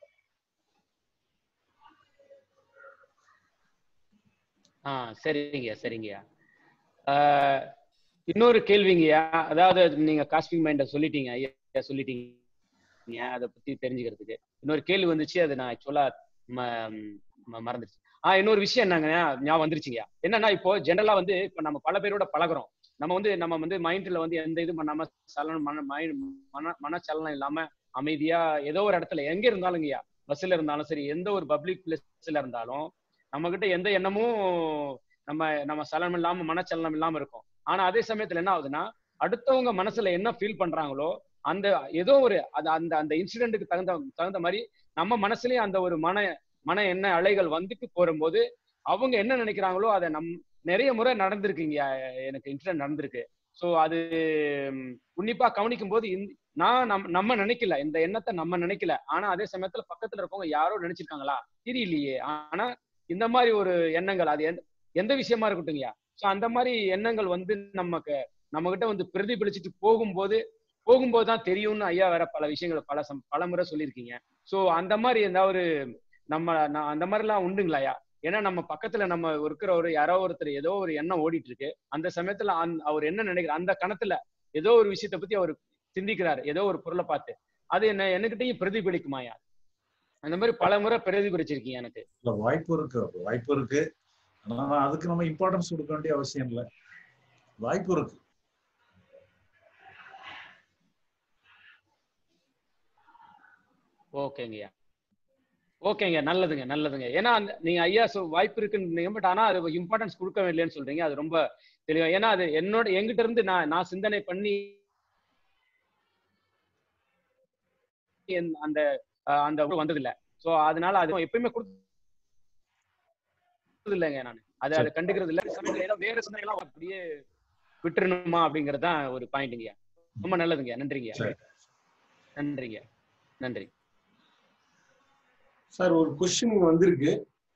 Speaker 8: ஆ சரிங்கய்யா சரிங்கய்யா ஆஹ் இன்னொரு கேள்விங்கய்யா அதாவது அது நீங்க காஸ்மிக் மைண்ட சொல்லிட்டீங்க ஐயா சொல்லிட்டீங்க அதை பத்தி தெரிஞ்சுக்கிறதுக்கு இன்னொரு கேள்வி வந்துச்சு அது நான் ஆக்சுவலா மறந்துருச்சு ஆ இன்னொரு விஷயம் என்னங்க ஞாபகம் வந்துருச்சுங்கய்யா என்னன்னா இப்போ ஜென்ரலா வந்து இப்போ நம்ம பல பேரோட பழகுறோம் நம்ம வந்து நம்ம வந்து மைண்ட்ல வந்து எந்த இது பண்ணாம சலனம் மன மைண்ட் மன மனச்சலனம் இல்லாம அமைதியா ஏதோ ஒரு இடத்துல எங்க இருந்தாலுங்கய்யா பஸ்ல இருந்தாலும் சரி எந்த ஒரு பப்ளிக் பிளேஸ்ல இருந்தாலும் நம்ம கிட்ட எந்த எண்ணமும் நம்ம நம்ம சலனம் இல்லாம மனச்சலனம் இல்லாம இருக்கும் ஆனா அதே சமயத்துல என்ன ஆகுதுன்னா அடுத்தவங்க மனசுல என்ன ஃபீல் பண்றாங்களோ அந்த ஏதோ ஒரு அது அந்த அந்த இன்சிடென்ட்டுக்கு தகுந்த தகுந்த மாதிரி நம்ம மனசுலயும் அந்த ஒரு மன மன எண்ண அலைகள் வந்துட்டு போகும்போது அவங்க என்ன நினைக்கிறாங்களோ அதை நம் நிறைய முறை நடந்திருக்குங்க எனக்கு இன்சிடென்ட் நடந்திருக்கு ஸோ அது ம், உன்னிப்பா கவனிக்கும் போது இந்த- நான் நம் நம்ம நினைக்கல இந்த எண்ணத்தை நம்ம நினைக்கல ஆனா அதே சமயத்துல பக்கத்துல இருக்கவங்க யாரோ நினைச்சிருக்காங்களா தெரியலையே ஆனா இந்த மாதிரி ஒரு எண்ணங்கள் அது எந்த எந்த விஷயமா இருக்கட்டும்யா ஸோ அந்த மாதிரி எண்ணங்கள் வந்து நமக்கு நம்ம கிட்ட வந்து பிரதிபலிச்சுட்டு போகும்போது போகும்போது தான் தெரியும்னு ஐயா வேற பல விஷயங்களை பல சம் பல முறை சொல்லியிருக்கீங்க ஸோ அந்த மாதிரி ஏதாவது ஒரு நம்ம நான் அந்த மாதிரிலாம் உண்டுங்களாயா ஏன்னா நம்ம பக்கத்துல நம்ம இருக்கிற ஒரு யாரோ ஒருத்தர் ஏதோ ஒரு எண்ணம் ஓடிட்டு இருக்கு அந்த சமயத்துல அந்த அவர் என்ன நினைக்கிற அந்த கணத்துல ஏதோ ஒரு விஷயத்தை பத்தி அவர் சிந்திக்கிறாரு ஏதோ ஒரு பொருளை பார்த்து அது என்ன என்கிட்டயும் பிரதிபலிக்குமாயா அந்த மாதிரி பல முறை பிரதிபலிச்சிருக்கீங்க எனக்கு
Speaker 2: இல்ல வாய்ப்பு இருக்கு வாய்ப்பு இருக்கு ஆனா அதுக்கு நம்ம இம்பார்ட்டன்ஸ் கொடுக்க வேண்டிய அவசியம் இல்லை வாய்ப்பு இருக்கு
Speaker 8: ஓகேங்கய்யா ஓகேங்க நல்லதுங்க நல்லதுங்க ஏன்னா அந்த- நீங்க ஐயா சொ- வாய்ப்பு இருக்குன்னு பட் ஆனா அது இம்பார்ட்டன்ஸ் கொடுக்க இல்லைன்னு சொல்றீங்க அது ரொம்ப தெளிவா ஏன்னா அது என்னோட எங்கிட்ட இருந்து நான் நான் சிந்தனை பண்ணி என் அந்த அஹ், அந்த வந்தது இல்ல சோ அதனால அது எப்பயுமே கொடுத்தது இல்லைங்க நான் அது அதை கண்டுக்கிறது இல்ல சமயத்துல ஏதோ வேற சிந்தனைலாம் அப்படியே விட்டுறணுமா அப்படிங்கறது தான் ஒரு பாயிண்ட்டுங்கய்யா ரொம்ப நல்லதுங்க நன்றிங்க
Speaker 2: சரி.
Speaker 8: நன்றிங்க நன்றி
Speaker 3: சார் ஒரு கொஸ்டின் வந்திருக்கு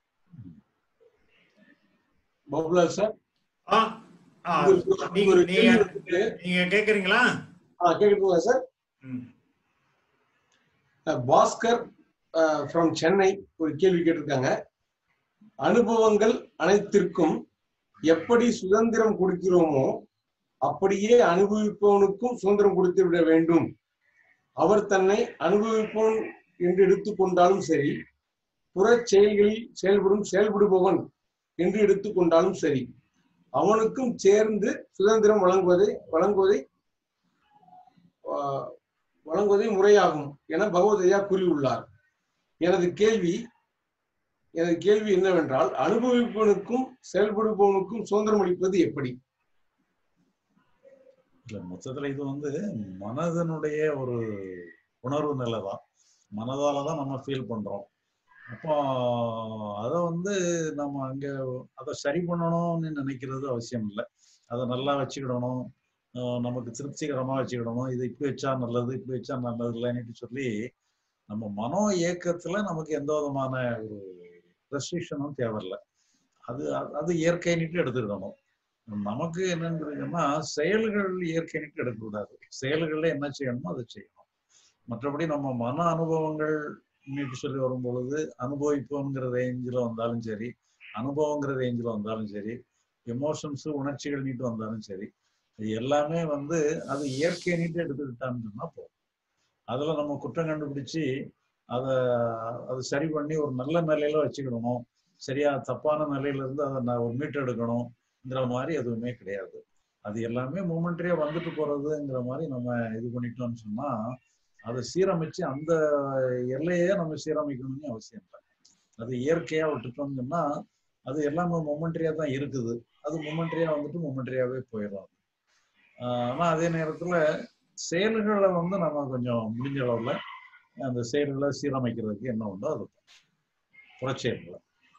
Speaker 3: பபுலா சார்
Speaker 4: ஆ ஆ நீங்க
Speaker 3: ஒரு
Speaker 4: நீங்க
Speaker 3: கேள்வி இருக்கு.
Speaker 4: நீங்க கேக்குறீங்களா
Speaker 3: ஆ கேக்குதுங்களா சார்
Speaker 4: ம்.
Speaker 3: அஹ் பாஸ்கர் ஃப்ரம் சென்னை ஒரு கேள்வி கேட்டிருக்காங்க அனுபவங்கள் அனைத்திற்கும் எப்படி சுதந்திரம் கொடுக்கிறோமோ அப்படியே அனுபவிப்பவனுக்கும் சுதந்திரம் கொடுத்து விட வேண்டும் அவர் தன்னை அனுபவிப்பவன் என்று எடுத்துக்கொண்டாலும் சரி புறச் செயல்களில் செயல்படும் செயல்படுபவன் என்று எடுத்துக்கொண்டாலும் சரி அவனுக்கும் சேர்ந்து சுதந்திரம் வழங்குவதை வழங்குவதை ஆஹ், வழங்குவதே முறையாகும் என பகவதையா கூறியுள்ளார் எனது கேள்வி எனது கேள்வி என்னவென்றால் அனுபவிப்பவனுக்கும் செயல்படுபவனுக்கும் சுதந்திரம் அளிப்பது எப்படி
Speaker 2: இல்ல மொத்தத்துல இது வந்து மனதனுடைய ஒரு உணர்வு நிலை தான் மனதால தான் நம்ம ஃபீல் பண்றோம் அப்போ அதை வந்து நம்ம அங்க அதை சரி பண்ணணும்னு நினைக்கிறது அவசியம் இல்லை அதை நல்லா வச்சுக்கிடணும் ஆஹ் நமக்கு திருப்திகரமா வச்சுக்கிடணும் இது இப்படி வச்சா நல்லது இப்படி வச்சா நல்லது இல்லைன்னு சொல்லி நம்ம மனோ இயக்கத்துல நமக்கு எந்த விதமான ஒரு ரெஸ்ட்ரிக்ஷனும் தேவையில்லை அது அது இயற்கைன்னுட்டு எடுத்துக்கிடணும் நமக்கு என்னன்னு தெரியுமா செயல்கள் இயற்கைன்னுட்டு எடுக்கக்கூடாது செயல்கள்ல என்ன செய்யணுமோ அதை செய்யணும் மற்றபடி நம்ம மன அனுபவங்கள் நீட்டு சொல்லி வரும் பொழுது அனுபவிப்போங்கிற ரேஞ்சில் வந்தாலும் சரி அனுபவங்கிற ரேஞ்சில் வந்தாலும் சரி எமோஷன்ஸ் உணர்ச்சிகள் நீட்டு வந்தாலும் சரி இது எல்லாமே வந்து அது இயற்கை நீட்டு எடுத்துக்கிட்டான்னு சொன்னா போதும் அதுல நம்ம குற்றம் கண்டுபிடிச்சு அதை அது சரி பண்ணி ஒரு நல்ல நிலையில வச்சுக்கிடணும் சரியா தப்பான நிலையில இருந்து அதை நான் ஒரு மீட்டு எடுக்கணுங்கிற மாதிரி எதுவுமே கிடையாது அது எல்லாமே மூமெண்ட்ரியா வந்துட்டு போறதுங்கிற மாதிரி நம்ம இது பண்ணிட்டோம்னு சொன்னா அதை சீரமைச்சு அந்த எல்லையே நம்ம சீரமைக்கணும்னு அவசியம் இல்லை அது இயற்கையா விட்டுட்டோம்னு சொன்னா அது எல்லாமே மொமெண்ட்ரியா தான் இருக்குது அது மொமெண்ட்ரியா வந்துட்டு மொமெண்ட்ரியாவே போயிடும் ஆஹ் ஆனா அதே நேரத்துல செயல்களை வந்து நம்ம கொஞ்சம் முடிஞ்ச அளவுல அந்த செயல்களை சீரமைக்கிறதுக்கு என்ன உண்டோ அது புறச்செயல்களை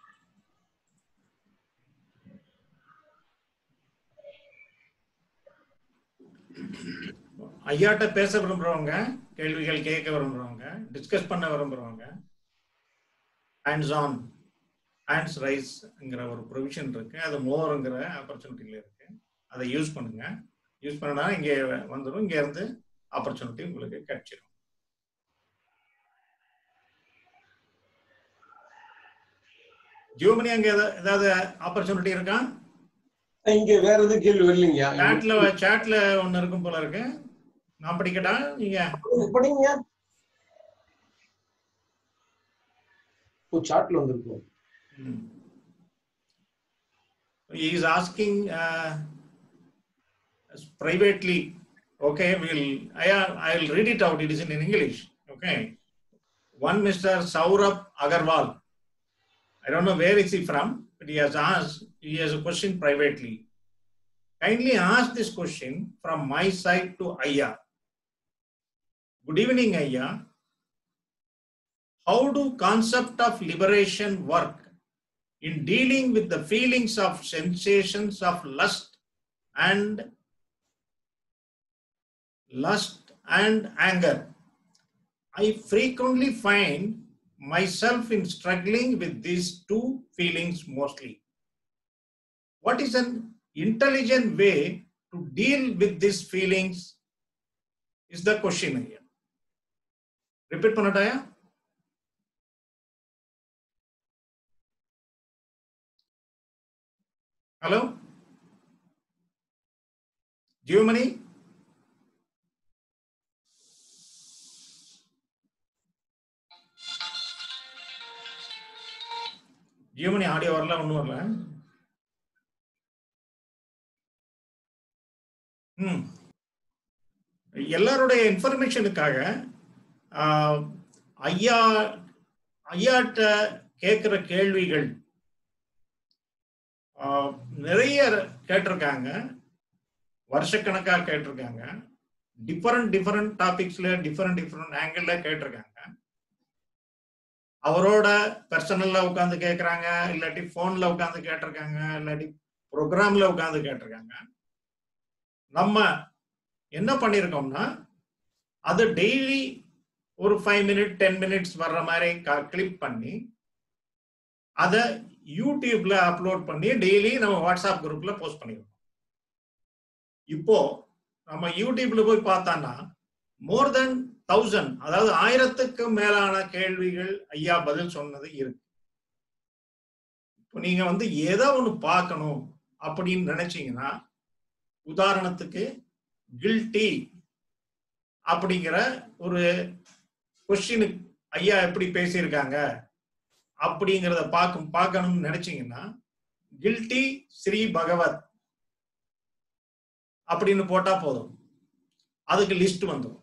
Speaker 4: ஐயாட்ட பேச விரும்புறவங்க கேள்விகள் கேட்க விரும்புறவங்க டிஸ்கஸ் பண்ண விரும்புறவங்க ஹேண்ட்ஸ் ஆன் ஹேண்ட்ஸ் ரைஸ்ங்கிற ஒரு ப்ரொவிஷன் இருக்கு அது மோருங்கிற ஆப்பர்ச்சுனிட்டியில இருக்கு அதை யூஸ் பண்ணுங்க யூஸ் பண்ணனா இங்கே வந்துடும் இங்க இருந்து ஆப்பர்ச்சுனிட்டி உங்களுக்கு கிடைச்சிடும் ஜியோமணி அங்க ஏதா- ஏதாவது ஆப்பர்ச்சுனிட்டி இருக்கா
Speaker 3: இங்க வேற எதுவும் கேள்வி வரலைங்கய்யா
Speaker 4: சாட்ல சாட்ல ஒண்ணு இருக்கும் போல இருக்கு நான் படிக்கட்டா நீங்க
Speaker 3: படிங்க ஓ சாட்ல வந்திருக்கும்
Speaker 4: Hmm. He is asking uh, privately. Okay, we'll. I I'll read it out. It is in English. Okay. One Mr. Saurabh Agarwal. I don't know where is he from, but he has asked. He has a question privately. Kindly ask this question from my side to Aya. Good evening, Aya. How do concept of liberation work in dealing with the feelings of sensations of lust and lust and anger i frequently find myself in struggling with these two feelings mostly what is an intelligent way to deal with these feelings is the question here repeat panataya Hello? Geomani? Geomani audio வரல ஒன்றும் வரல ம் எல்லாருடைய இன்ஃபர்மேஷனுக்காக ஆஹ், ஐயா ஐயாட்ட கேட்குற கேள்விகள் ஆஹ், நிறைய கேட்டிருக்காங்க வருஷக்கணக்காக கேட்டிருக்காங்க டிஃபரெண்ட் டிஃபரெண்ட் டாபிக்ஸ்ல டிஃபரெண்ட் டிஃபரெண்ட் ஆங்கிள் கேட்டிருக்காங்க அவரோட பர்சனல்ல உட்காந்து கேட்கறாங்க இல்லாட்டி போன்ல உட்காந்து கேட்டிருக்காங்க இல்லாட்டி ப்ரோக்ராம்ல உட்காந்து கேட்டிருக்காங்க நம்ம என்ன பண்ணியிருக்கோம்னா அது டெய்லி ஒரு ஃபைவ் மினிட் டென் மினிட்ஸ் வர்ற மாதிரி கிளிப் பண்ணி அதை யூடியூப்ல அப்லோட் பண்ணி டெய்லி நம்ம வாட்ஸ்அப் குரூப்ல போஸ்ட் பண்ணிருக்கோம் இப்போ நம்ம யூடியூப்ல போய் பார்த்தான்னா மோர் தென் தௌசண்ட் அதாவது ஆயிரத்துக்கு மேலான கேள்விகள் ஐயா பதில் சொன்னது இருக்கு இப்போ நீங்க வந்து ஏதோ ஒண்ணு பார்க்கணும் அப்படின்னு நினைச்சீங்கன்னா உதாரணத்துக்கு கில்ட்டி அப்படிங்கிற ஒரு கொஸ்டினுக்கு ஐயா எப்படி பேசியிருக்காங்க அப்படிங்கிறத பார்க்கும் பார்க்கணும்னு நினைச்சீங்கன்னா கில்ட்டி ஸ்ரீ பகவத் அப்படின்னு போட்டா போதும் அதுக்கு லிஸ்ட் வந்துடும்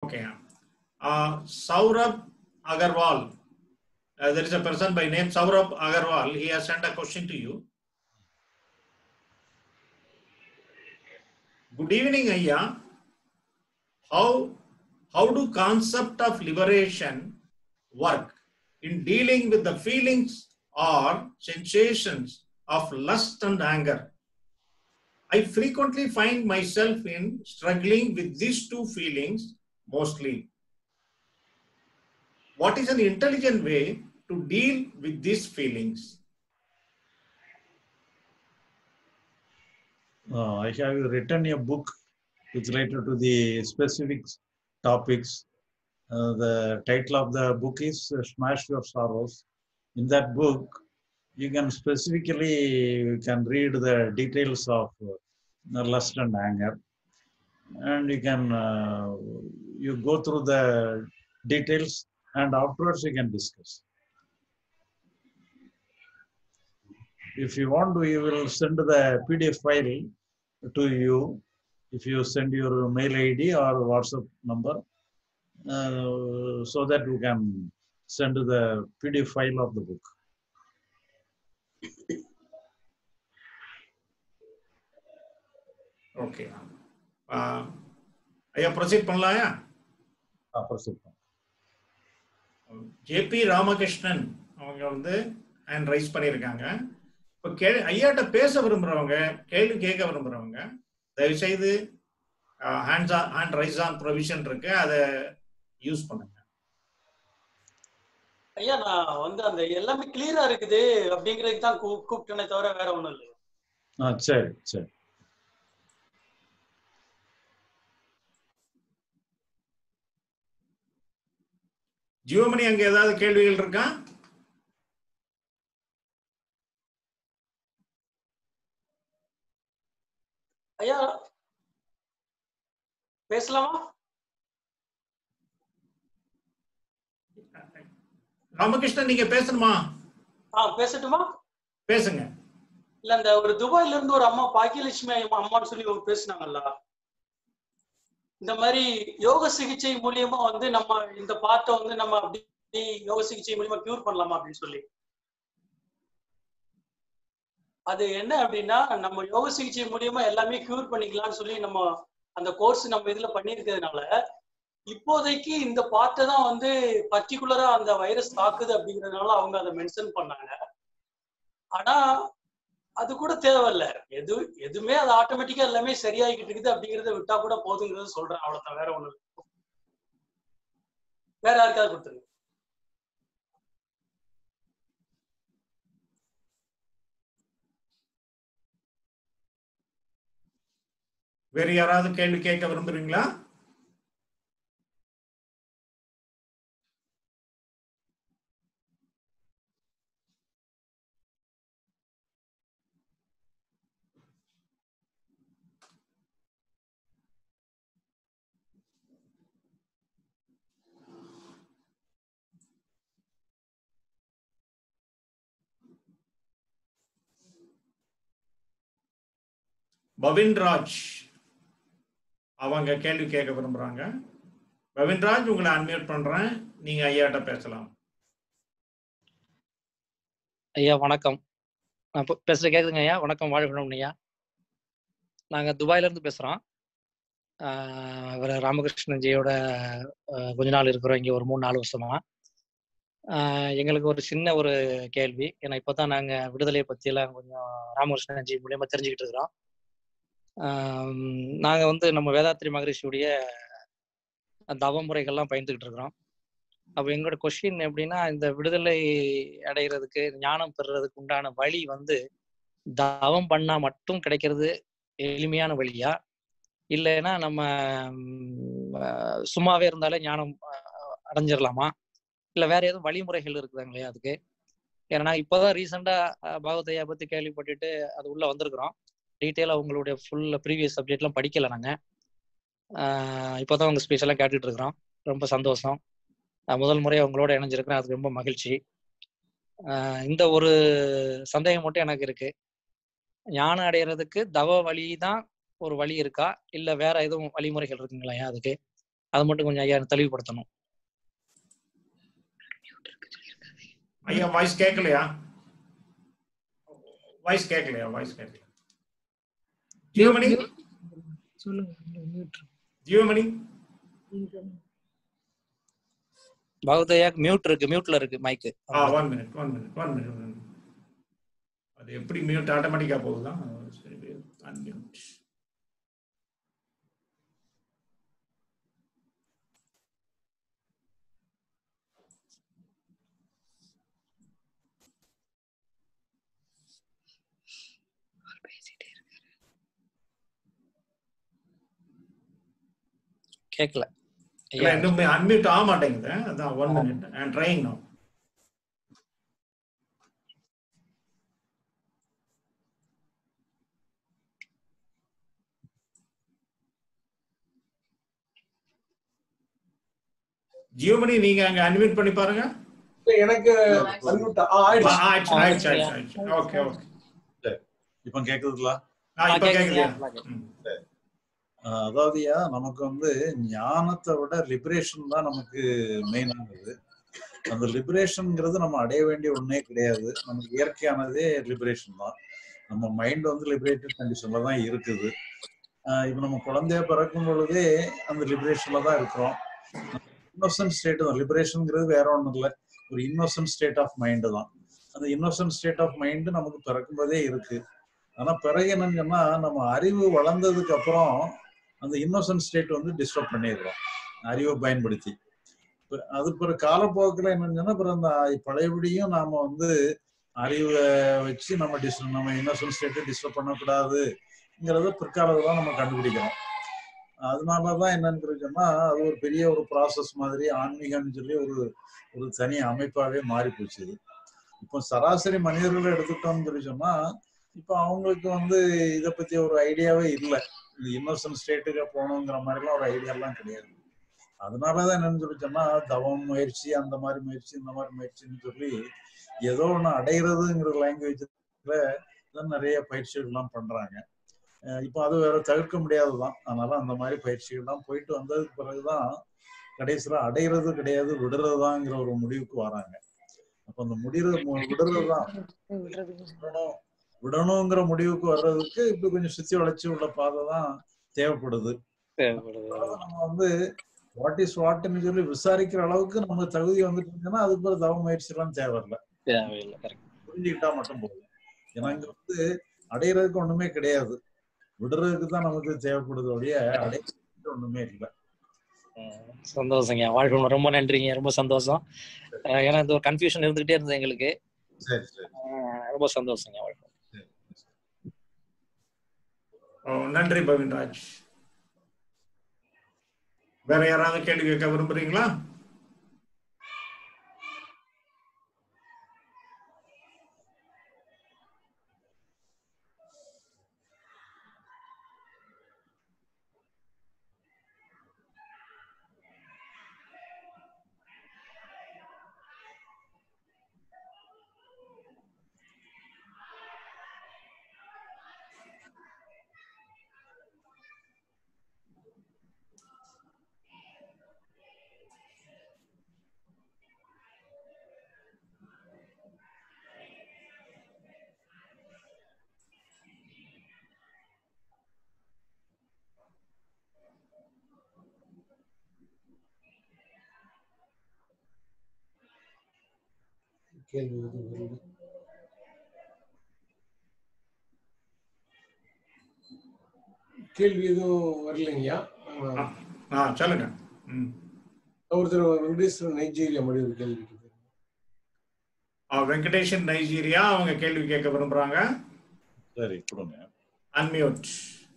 Speaker 4: Okay. Uh, Saurabh Agarwal. Uh, there is a person by name Saurabh Agarwal. He has sent a question to you. Good evening, Ayya. How, how do concept of liberation work in dealing with the feelings or sensations of lust and anger? I frequently find myself in struggling with these two feelings mostly. What is an intelligent way to deal with these feelings?
Speaker 2: Uh, I have written a book which related to the specific topics. Uh, the title of the book is uh, Smash Your Sorrows. In that book, you can specifically you can read the details of uh, lust and anger, and you can uh, you go through the details, and afterwards you can discuss. If you want to, you will send the PDF file to you if you send your mail ID or WhatsApp number uh, so that you can send the PDF file of the book.
Speaker 4: Okay. Uh, ஐயா proceed பண்ணலாயா
Speaker 2: Uh, proceed.
Speaker 4: JP Ramakrishnan அவங்க வந்து hand rice பண்ணியிருக்காங்க இப்போ K ஐயாட்ட பேச விரும்புறவங்க கேள்வி கேட்க விரும்புறவங்க தயவு செய்து hands on hand raise on provision இருக்கு அதை யூஸ் பண்ணுங்க
Speaker 1: ஐயா நான் வந்து அந்த எல்லாமே கிளியரா இருக்குது அப்படிங்கறதுக்கு தான் கூ- கூப்பிட்டேனே தவிர வேற ஒண்ணும் இல்லை
Speaker 2: ஆ சரி சரி
Speaker 4: ஜீவமணி அங்க ஏதாவது கேள்விகள் இருக்கா
Speaker 1: ஐயா பேசலாமா
Speaker 4: ராமகிருஷ்ணன் நீங்க பேசணுமா
Speaker 1: ஆ பேசட்டுமா
Speaker 4: பேசுங்க
Speaker 1: இல்ல அந்த ஒரு துபாயில இருந்து ஒரு அம்மா பாக்கியலட்சுமி அம்மா அம்மான்னு சொல்லி ஒரு பேசுனாங்கல்ல இந்த மாதிரி யோக சிகிச்சை மூலியமா வந்து நம்ம இந்த பாட்டை வந்து நம்ம அப்படி யோக சிகிச்சை மூலியமா கியூர் பண்ணலாமா அப்படின்னு சொல்லி அது என்ன அப்படின்னா நம்ம யோக சிகிச்சை மூலியமா எல்லாமே கியூர் பண்ணிக்கலாம்னு சொல்லி நம்ம அந்த கோர்ஸ் நம்ம இதுல பண்ணியிருக்கிறதுனால இப்போதைக்கு இந்த பாட்டை தான் வந்து பர்டிகுலரா அந்த வைரஸ் தாக்குது அப்படிங்கறதுனால அவங்க அதை மென்ஷன் பண்ணாங்க ஆனா அது கூட தேவையில்ல எது எதுவுமே அது ஆட்டோமேட்டிக்கா எல்லாமே சரியாகிட்டு இருக்குது அப்படிங்கறத விட்டா கூட போதுங்கிறத சொல்றேன் அவ்வளவுதான் வேற ஒண்ணு இல்ல. வேற யாருக்காவது கொடுத்துருங்க
Speaker 4: வேற யாராவது கேள்வி கேட்க விரும்புறீங்களா பவின்ராஜ் அவங்க கேள்வி கேட்க விரும்புறாங்க பவின்ராஜ் உங்களை அன்மியூட் பண்றேன் நீங்க ஐயாட்ட பேசலாம்
Speaker 9: ஐயா வணக்கம் நான் இப்போ பேசுறது கேக்குதுங்க ஐயா வணக்கம் வாழ்க்கணும் ஐயா நாங்க துபாயில இருந்து பேசுறோம் ஆஹ் இவர் ராமகிருஷ்ணன் ஜியோட ஆஹ் கொஞ்ச நாள் இருக்கிறோம் இங்க ஒரு மூணு நாலு வருஷமா ஆஹ் எங்களுக்கு ஒரு சின்ன ஒரு கேள்வி ஏன்னா இப்போதான் நாங்க விடுதலையை பத்தி எல்லாம் கொஞ்சம் ராமகிருஷ்ணன் ஜி மூலியமா தெரிஞ்சுக்கிட்டு இருக்கிறோம் ஆஹ் நாங்க வந்து நம்ம வேதாத்ரி மகரிஷியுடைய தவ முறைகள்லாம் பயந்துகிட்டு இருக்கிறோம் அப்போ எங்களோட கொஸ்டின் எப்படின்னா இந்த விடுதலை அடைகிறதுக்கு ஞானம் பெறுறதுக்கு உண்டான வழி வந்து தவம் பண்ணா மட்டும் கிடைக்கிறது எளிமையான வழியா இல்லைன்னா நம்ம ம், அஹ், சும்மாவே இருந்தாலே ஞானம் அஹ், அடைஞ்சிடலாமா இல்ல வேற எதுவும் வழிமுறைகள் இருக்குதுங்களா அதுக்கு ஏன்னா இப்போதான் ரீசெண்டா பாகவதையா பத்தி கேள்விப்பட்டுட்டு அது உள்ள வந்திருக்கிறோம் டீட்டெயிலாக உங்களுடைய ஃபுல் ப்ரீவியஸ் சப்ஜெக்ட்லாம் படிக்கல நாங்க ஆஹ் இப்போதான் உங்க ஸ்பீச் எல்லாம் கேட்டுட்டு இருக்கிறோம் ரொம்ப சந்தோஷம் நான் முதல் முறையா உங்களோட இணைஞ்சிருக்கிறேன் அதுக்கு ரொம்ப மகிழ்ச்சி ஆஹ் இந்த ஒரு சந்தேகம் மட்டும் எனக்கு இருக்கு ஞானம் அடைகிறதுக்கு தவ வழி தான் ஒரு வழி இருக்கா இல்ல வேற எதுவும் வழிமுறைகள் இருக்குங்களா அதுக்கு அதை மட்டும் கொஞ்சம் ஐயா தெளிவுபடுத்தணும்
Speaker 4: ஐயா வாய்ஸ் கேட்கலையா வாய்ஸ் கேட்கலையா வாய்ஸ் கேட்கல ஜீவமணி ஜீவமணி
Speaker 9: பகவதையா மியூட் இருக்கு மியூட்ல இருக்கு மைக்கு
Speaker 4: ஆ one minute one minute one minute அது எப்படி மியூட் ஆட்டோமேட்டிக்கா போகுதா சரி அன்மியூட்
Speaker 9: கேட்கல
Speaker 4: இல்ல இன்னும் அன்மியூட் ஆக மாட்டேங்குது அதான் one minute I trying no Geomani நீங்க அங்க அன்மியூட் பண்ணி பாருங்க
Speaker 3: எனக்கு unmute ஆ- ஆ, ஆயிடுச்சு.
Speaker 4: ஆ, ஆயிடுச்சு ஆயிடுச்சு ஆயிடுச்சு ஆயிடுச்சு ஓகே ஓகே
Speaker 2: இப்ப கேக்குதுங்களா
Speaker 4: ஆ இப்ப கேக்குதுயா
Speaker 2: ஆஹ் அதாவதுயா நமக்கு வந்து ஞானத்தை விட லிபரேஷன் தான் நமக்கு மெயின் ஆகுது அந்த லிபரேஷன்ங்கிறது நம்ம அடைய வேண்டிய ஒண்ணே கிடையாது நமக்கு இயற்கையானதே லிபரேஷன் தான் நம்ம மைண்ட் வந்து லிபரேட்டட் கண்டிஷன்ல தான் இருக்குது ஆஹ் இப்ப நம்ம குழந்தைய பிறக்கும் பொழுதே அந்த லிபரேஷன்ல தான் இருக்கிறோம் இன்னோசன்ட் ஸ்டேட் தான் லிபரேஷன்ங்கிறது வேற ஒண்ணும் இல்லை ஒரு இன்னோசன்ட் ஸ்டேட் ஆஃப் மைண்டு தான் அந்த இன்னோசன்ட் ஸ்டேட் ஆஃப் மைண்டு நமக்கு பிறக்கும் போதே இருக்கு ஆனா பிறகு என்னன்னு சொன்னா நம்ம அறிவு வளர்ந்ததுக்கு அப்புறம் அந்த இன்னோசன்ட் ஸ்டேட் வந்து டிஸ்டர்ப் பண்ணிடுறோம் அறிவை பயன்படுத்தி இப்ப அது பிறகு காலப்போக்கில் என்னன்னு சொன்னா அப்புறம் அந்த பழையபடியும் நாம வந்து அறிவை வச்சு நம்ம டிஸ் நம்ம இன்னோசன்ட் ஸ்டேட்டை டிஸ்டர்ப் பண்ணக்கூடாதுங்கிறத பிற்காலத்துல தான் நம்ம கண்டுபிடிக்கிறோம் அதனாலதான் என்னன்னு சொன்னா அது ஒரு பெரிய ஒரு ப்ராசஸ் மாதிரி ஆன்மீகம்னு சொல்லி ஒரு ஒரு தனி அமைப்பாவே மாறி போச்சு இது. இப்போ சராசரி மனிதர்களை எடுத்துட்டோம்னு சொல்லி சொன்னா இப்போ அவங்களுக்கு வந்து இதை பத்தி ஒரு ஐடியாவே இல்லை இந்த இன்னோசன்ட் ஸ்டேட்டுக்கு போகணுங்கிற மாதிரிலாம் ஒரு ஐடியாலாம் கிடையாது அதனாலதான் என்னன்னு சொல்லி சொன்னா தவம் முயற்சி அந்த மாதிரி முயற்சி இந்த மாதிரி முயற்சின்னு சொல்லி ஏதோ ஒண்ணு அடைகிறதுங்கிற லாங்குவேஜ்ல தான் நிறைய பயிற்சிகள்லாம் பண்றாங்க அஹ் இப்போ அது வேற தவிர்க்க முடியாதுதான் அதனால அந்த மாதிரி பயிற்சிகள்லாம் போயிட்டு வந்ததுக்கு பிறகுதான் கடைசியில அடையிறது கிடையாது விடுறதுதாங்கிற ஒரு முடிவுக்கு வராங்க அப்ப அந்த முடிவு விடுறதுதான் விடணும் விடணுங்கிற முடிவுக்கு வர்றதுக்கு இப்ப கொஞ்சம் சுத்தி வளைச்சு உள்ள பாதை தான் தேவைப்படுது அதனால நம்ம வந்து வாட் இஸ் வாட்னு சொல்லி விசாரிக்கிற அளவுக்கு நம்ம தகுதி வந்துட்டு இருந்துச்சுன்னா அதுக்கு ஒரு தவ முயற்சி எல்லாம் தேவையில்லை
Speaker 9: தேவையில்லை correct.
Speaker 2: புரிஞ்சுக்கிட்டா மட்டும் போதும் ஏன்னா இங்க வந்து அடையிறதுக்கு ஒண்ணுமே கிடையாது விடுறதுக்கு தான் நமக்கு தேவைப்படுது ஒழிய அடையிறதுக்கு ஒண்ணுமே இல்லை
Speaker 9: ம், சந்தோஷங்க வாழ்க்கை ரொம்ப நன்றிங்க ரொம்ப சந்தோஷம் அஹ் ஏன்னா இந்த ஒரு கன்ஃபியூஷன் இருந்துகிட்டே இருந்தது எங்களுக்கு
Speaker 2: சரி சரி
Speaker 9: அஹ் ரொம்ப சந்தோஷங்க வாழ்க்கை
Speaker 4: ஓ, நன்றி பவின்ராஜ் வேற யாராவது கேள்வி கேட்க விரும்புறீங்களா
Speaker 3: கேள்வி எதுவும் வரல. கேள்வி எதுவும் வரலைங்கய்யா ஆஹ்
Speaker 4: ஆ சொல்லுங்க ம்.
Speaker 3: ஒருத்தர் வெங்கடேஸ்வரன் நைஜீரியா மொழி ஒரு கேள்வி கேட்டாரு.
Speaker 4: ஆ, வெங்கடேஷன் நைஜீரியா அவங்க கேள்வி கேட்க விரும்புறாங்க
Speaker 2: சரி கொடுங்க
Speaker 4: அன்மியூட்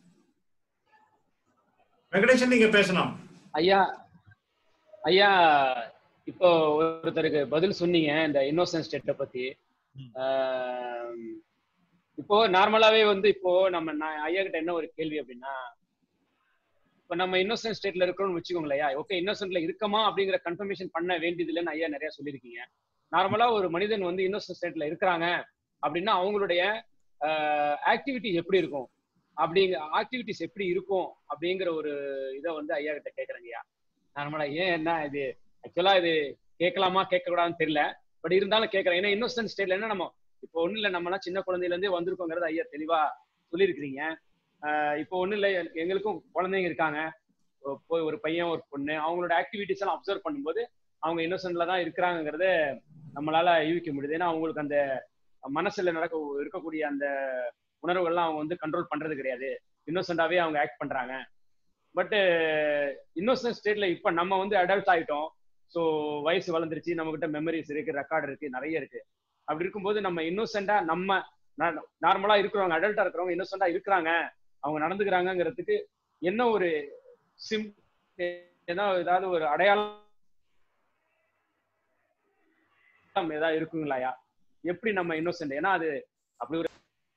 Speaker 4: வெங்கடேஷன் நீங்க பேசலாம்
Speaker 8: ஐயா ஐயா இப்போ ஒருத்தருக்கு பதில் சொன்னீங்க இந்த இன்னோசன்ட் ஸ்டேட்டை பத்தி ஆம், இப்போ நார்மலாவே வந்து இப்போ நம்ம நான் ஐயா கிட்ட என்ன ஒரு கேள்வி அப்படின்னா இப்போ நம்ம இன்னோசன்ட் ஸ்டேட்ல இருக்கிறோம்னு வச்சுக்கோங்களேன் ஐயா ஓகே இன்னோசன்ட்ல இருக்கமா அப்படிங்கிற கன்ஃபர்மேஷன் பண்ண வேண்டியது இல்லைன்னு ஐயா நிறைய சொல்லியிருக்கீங்க நார்மலா ஒரு மனிதன் வந்து இன்னோசன்ட் ஸ்டேட்ல இருக்கிறாங்க அப்படின்னா அவங்களுடைய ஆக்டிவிட்டி எப்படி இருக்கும் அப்படிங்க ஆக்டிவிட்டிஸ் எப்படி இருக்கும் அப்படிங்கிற ஒரு இதை வந்து ஐயா கிட்ட கேட்குறேங்க ஐயா நார்மலா ஏன் என்ன இது ஆக்சுவலா இது கேட்கலாமா கேட்க கூடாதுன்னு தெரியல பட் இருந்தாலும் கேட்கறேன் ஏன்னா இன்னோசன்ட் ஸ்டேட்ல என்ன நம்ம இப்போ ஒண்ணு இல்ல நம்மலாம் சின்ன குழந்தையில இருந்தே வந்திருக்கோங்கிறது ஐயா தெளிவா சொல்லியிருக்கிறீங்க ஆஹ் இப்போ ஒண்ணு இல்ல எங்களுக்கும் குழந்தைங்க இருக்காங்க ஒ- போய் ஒரு பையன் ஒரு பொண்ணு அவங்களோட ஆக்டிவிட்டிஸ் எல்லாம் அப்சர்வ் பண்ணும்போது அவங்க இன்னோசன்ட்ல தான் இருக்கிறாங்கிறத நம்மளால யூகிக்க முடியுது ஏன்னா அவங்களுக்கு அந்த மனசுல நடக்க இருக்கக்கூடிய அந்த உணர்வுகள்லாம் அவங்க வந்து கண்ட்ரோல் பண்றது கிடையாது இன்னோசென்டாவே அவங்க ஆக்ட் பண்றாங்க பட் இன்னோசன்ட் ஸ்டேட்ல இப்ப நம்ம வந்து அடல்ட் ஆயிட்டோம் ஸோ வயசு வளர்ந்துருச்சு நம்ம கிட்ட மெமரிஸ் இருக்கு ரெக்கார்டு இருக்கு நிறைய இருக்கு அப்படி இருக்கும்போது நம்ம இன்னோசென்டா நம்ம நார்மலா இருக்கிறவங்க அடல்ட்டா இருக்கிறவங்க இன்னோசென்டா இருக்கிறாங்க அவங்க நடந்துக்கிறாங்கங்கிறதுக்கு என்ன ஒரு சிம் ஏன்னா ஏதாவது ஒரு அடையாளம் ஏதாவது இருக்குங்களாயா எப்படி நம்ம இன்னோசென்ட் ஏன்னா அது அப்படி ஒரு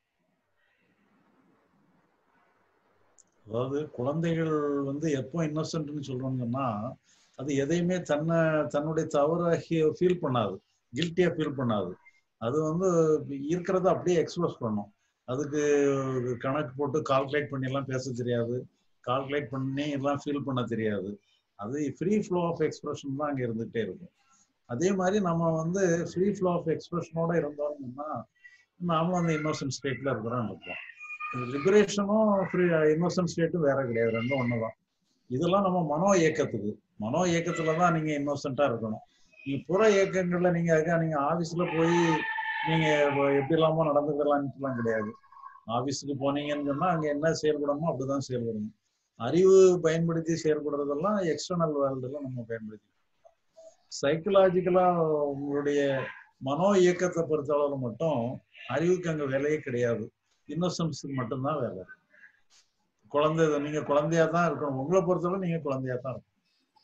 Speaker 2: அதாவது குழந்தைகள் வந்து எப்போ இன்னோசென்ட்னு சொல்றாங்கன்னா அது எதையுமே தன்னை தன்னுடைய தவறாகி ஃபீல் பண்ணாது கில்ட்டியா ஃபீல் பண்ணாது அது வந்து இருக்கிறத அப்படியே எக்ஸ்பிரஸ் பண்ணும் அதுக்கு கணக்கு போட்டு கால்குலேட் பண்ணி எல்லாம் பேச தெரியாது கால்குலேட் பண்ணி எல்லாம் ஃபீல் பண்ண தெரியாது அது ஃப்ரீ ஃப்ளோ ஆஃப் எக்ஸ்பிரஷன் தான் அங்கே இருந்துகிட்டே இருக்கும் அதே மாதிரி நம்ம வந்து ஃப்ரீ ஃப்ளோ ஆஃப் எக்ஸ்பிரஷனோட இருந்தோம்னா நாமளும் அந்த இன்னோசன்ட் ஸ்டேட்ல இருக்கிறோம் இருப்போம் லிபரேஷனும் ஃப்ரீ இன்னோசன்ட் ஸ்டேட்டும் வேற கிடையாது ரெண்டும் ஒன்று தான் இதெல்லாம் நம்ம மனோ இயக்கத்துக்கு மனோ இயக்கத்துல தான் நீங்க இன்னோசென்ட்டா இருக்கணும் நீங்க புற இயக்கங்கள்ல நீங்க அதுக்காக நீங்க ஆபீஸ்ல போய் நீங்க எப்படி இல்லாம நடந்துக்கலாம்லாம் கிடையாது ஆபீஸுக்கு போனீங்கன்னு சொன்னா அங்க என்ன செயல்படணுமோ அப்படிதான் செயல்படணும் அறிவு பயன்படுத்தி செயல்படுறதெல்லாம் எக்ஸ்டர்னல் வேர்ல்டுல நம்ம பயன்படுத்தி சைக்கலாஜிக்கலா உங்களுடைய மனோ இயக்கத்தை பொறுத்தளவுல மட்டும் அறிவுக்கு அங்க வேலையே கிடையாது இன்னோசன்ஸுக்கு மட்டும்தான் வேலை குழந்தை நீங்க குழந்தையா தான் இருக்கணும் உங்களை பொறுத்தவரை நீங்க குழந்தையா தான் இருக்கணும்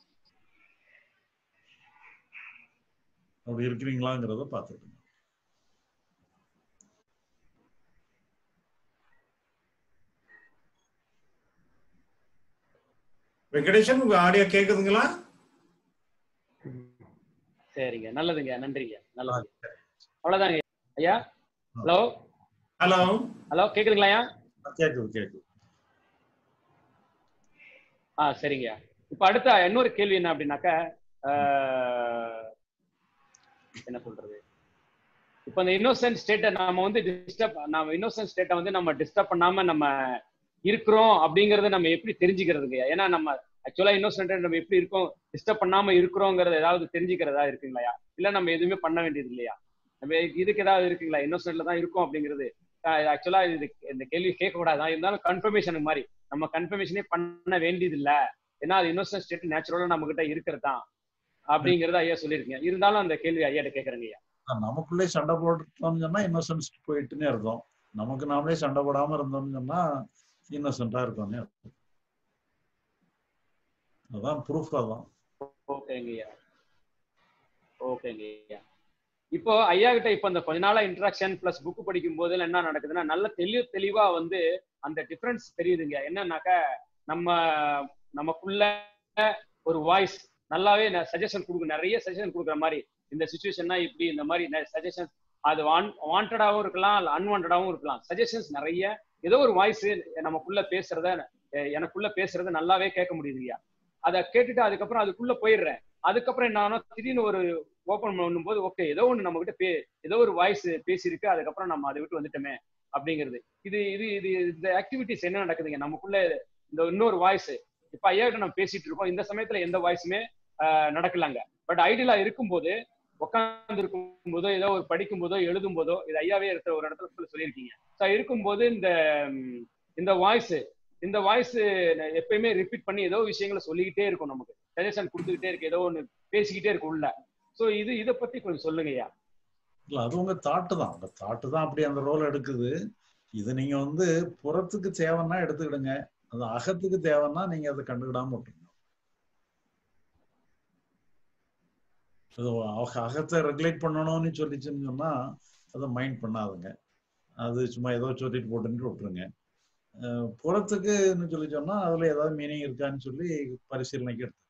Speaker 2: அப்படி இருக்கிறீங்களாங்கிறத பார்த்துக்கணும்
Speaker 4: வெங்கடேஷன் உங்க ஆடியோ கேக்குதுங்களா
Speaker 8: சரிங்க நல்லதுங்க நன்றிங்க நல்லது அவ்வளவுதாங்க ஐயா ஹலோ
Speaker 4: ஹலோ
Speaker 8: ஹலோ கேக்குதுங்களா ஐயா
Speaker 2: கேக்குது கேக்குது
Speaker 8: ஆ சரிங்க இப்ப அடுத்த இன்னொரு கேள்வி என்ன அப்படின்னாக்கா ஆஹ், என்ன சொல்றது இப்ப இந்த இன்னோசன்ட் ஸ்டேட்டை நாம வந்து டிஸ்டர்ப் நம்ம இன்னோசன்ட் ஸ்டேட்டை வந்து நம்ம டிஸ்டர்ப் பண்ணாம நம்ம இருக்கிறோம் அப்படிங்கறத நம்ம எப்படி தெரிஞ்சுக்கிறதுங்க ஏன்னா நம்ம ஆக்சுவலா இன்னோசன்ட் நம்ம எப்படி இருக்கோம் டிஸ்டர்ப் பண்ணாம இருக்கிறோங்கிறத ஏதாவது தெரிஞ்சுக்கிறதா இருக்குங்களா இல்ல நம்ம எதுவுமே பண்ண வேண்டியது இல்லையா நம்ம இதுக்கு ஏதாவது இருக்குங்களா இன்னோசன்ட்ல தான் இருக்கும் அப்படிங்கிறது ஆக்சுவலா இது இந்த கேள்வி கேட்க கூடாது இருந்தாலும் கன்ஃபர்மேஷன் மாதிரி நம்ம கன்ஃபர்மேஷனே பண்ண வேண்டியது இல்ல ஏன்னா அது இன்னோசன்ட் ஸ்டேட் நேச்சுரலா நம்ம கிட்ட இருக்கிறது தான் அப்படிங்கறத ஐயா சொல்லியிருக்கீங்க இருந்தாலும் அந்த கேள்வி ஐயாட்ட கேக்குறேங்க ஐயா
Speaker 2: நமக்குள்ளே சண்டை போட்டுட்டோம்னு சொன்னா இன்னோசன்ஸ் போயிட்டுனே இருந்தோம் நமக்கு நாமளே சண்டை போடாம இருந்தோம்னு சொன்னா இன்னோசென்ட்டா இருக்கோம்னே அர்த்தம். அதான் ப்ரூஃப் அதான்
Speaker 8: ஓகேங்க ஐயா ஓகேங்க ஐயா இப்போ ஐயா கிட்ட இப்போ அந்த கொஞ்ச நாளா இன்ட்ராக்ஷன் பிளஸ் புக் படிக்கும் போது என்ன நடக்குதுன்னா நல்ல தெளிவு தெளிவா வந்து அந்த டிஃபரன்ஸ் தெரியுதுங்க என்னன்னாக்க நம்ம நமக்குள்ள ஒரு வாய்ஸ் நல்லாவே சஜஷன் கொடுக்கும் நிறைய சஜஷன் கொடுக்குற மாதிரி இந்த சுச்சுவேஷன்னா இப்படி இந்த மாதிரி சஜஷன் அது வாண்டடாவும் இருக்கலாம் இல்ல அன்வான்டாவும் இருக்கலாம் சஜஷன்ஸ் நிறைய ஏதோ ஒரு வாய்ஸ் நமக்குள்ள பேசுறத அஹ் எனக்குள்ள பேசுறத நல்லாவே கேட்க முடியுதுங்கய்யா அதை கேட்டுட்டு அதுக்கப்புறம் அதுக்குள்ள போயிடுறேன் அதுக்கப்புறம் என்ன ஆனா திடீர்னு ஒரு ஓபன் பண்ணும்போது ஓகே ஏதோ ஒண்ணு நம்ம கிட்ட பே ஏதோ ஒரு வாய்ஸ் பேசியிருக்கு அதுக்கப்புறம் நம்ம அதை விட்டு வந்துட்டோமே அப்படிங்கிறது இது இது இது இந்த ஆக்டிவிட்டிஸ் என்ன நடக்குதுங்க நமக்குள்ள இந்த இன்னொரு வாய்ஸ் இப்ப ஐயா கிட்ட நம்ம பேசிட்டு இருக்கோம் இந்த சமயத்துல எந்த வாய்ஸுமே நடக்கலாங்க பட் ஐடியலா இருக்கும்போது உட்கார்ந்து இருக்கும் போதோ ஏதோ ஒரு படிக்கும் போதோ எழுதும் போதோ இது ஐயாவே இருக்கிற ஒரு இடத்துல சொல்லி சொல்லியிருக்கீங்க ஸோ இருக்கும்போது இந்த ம், இந்த வாய்ஸ் இந்த வாய்ஸ் எப்பயுமே ரிப்பீட் பண்ணி ஏதோ விஷயங்களை சொல்லிக்கிட்டே இருக்கும் நமக்கு சஜஷன் கொடுத்துக்கிட்டே இருக்கு ஏதோ ஒன்று பேசிக்கிட்டே இருக்கு உள்ள ஸோ இது இதை பத்தி கொஞ்சம் சொல்லுங்க ஐயா
Speaker 2: இல்ல அது உங்க தாட்டு தான் உங்க தாட்டு தான் அப்படி அந்த ரோல் எடுக்குது இது நீங்க வந்து புறத்துக்கு தேவைன்னா எடுத்துக்கிடுங்க அது அகத்துக்கு தேவைன்னா நீங்க அதை கண்டுக்கிடாம விட்டுருங்க அது அக- அகத்தை ரெகுலேட் பண்ணணும்னு சொல்லிச்சுன்னு சொன்னா அதை மைண்ட் பண்ணாதுங்க அது சும்மா ஏதோ சொல்லிட்டு போட்டுன்னு விட்டுருங்க அஹ் புறத்துக்குன்னு சொல்லி சொன்னா அதுல ஏதாவது மீனிங் இருக்கான்னு சொல்லி பரிசீலனைக்கு எடுத்து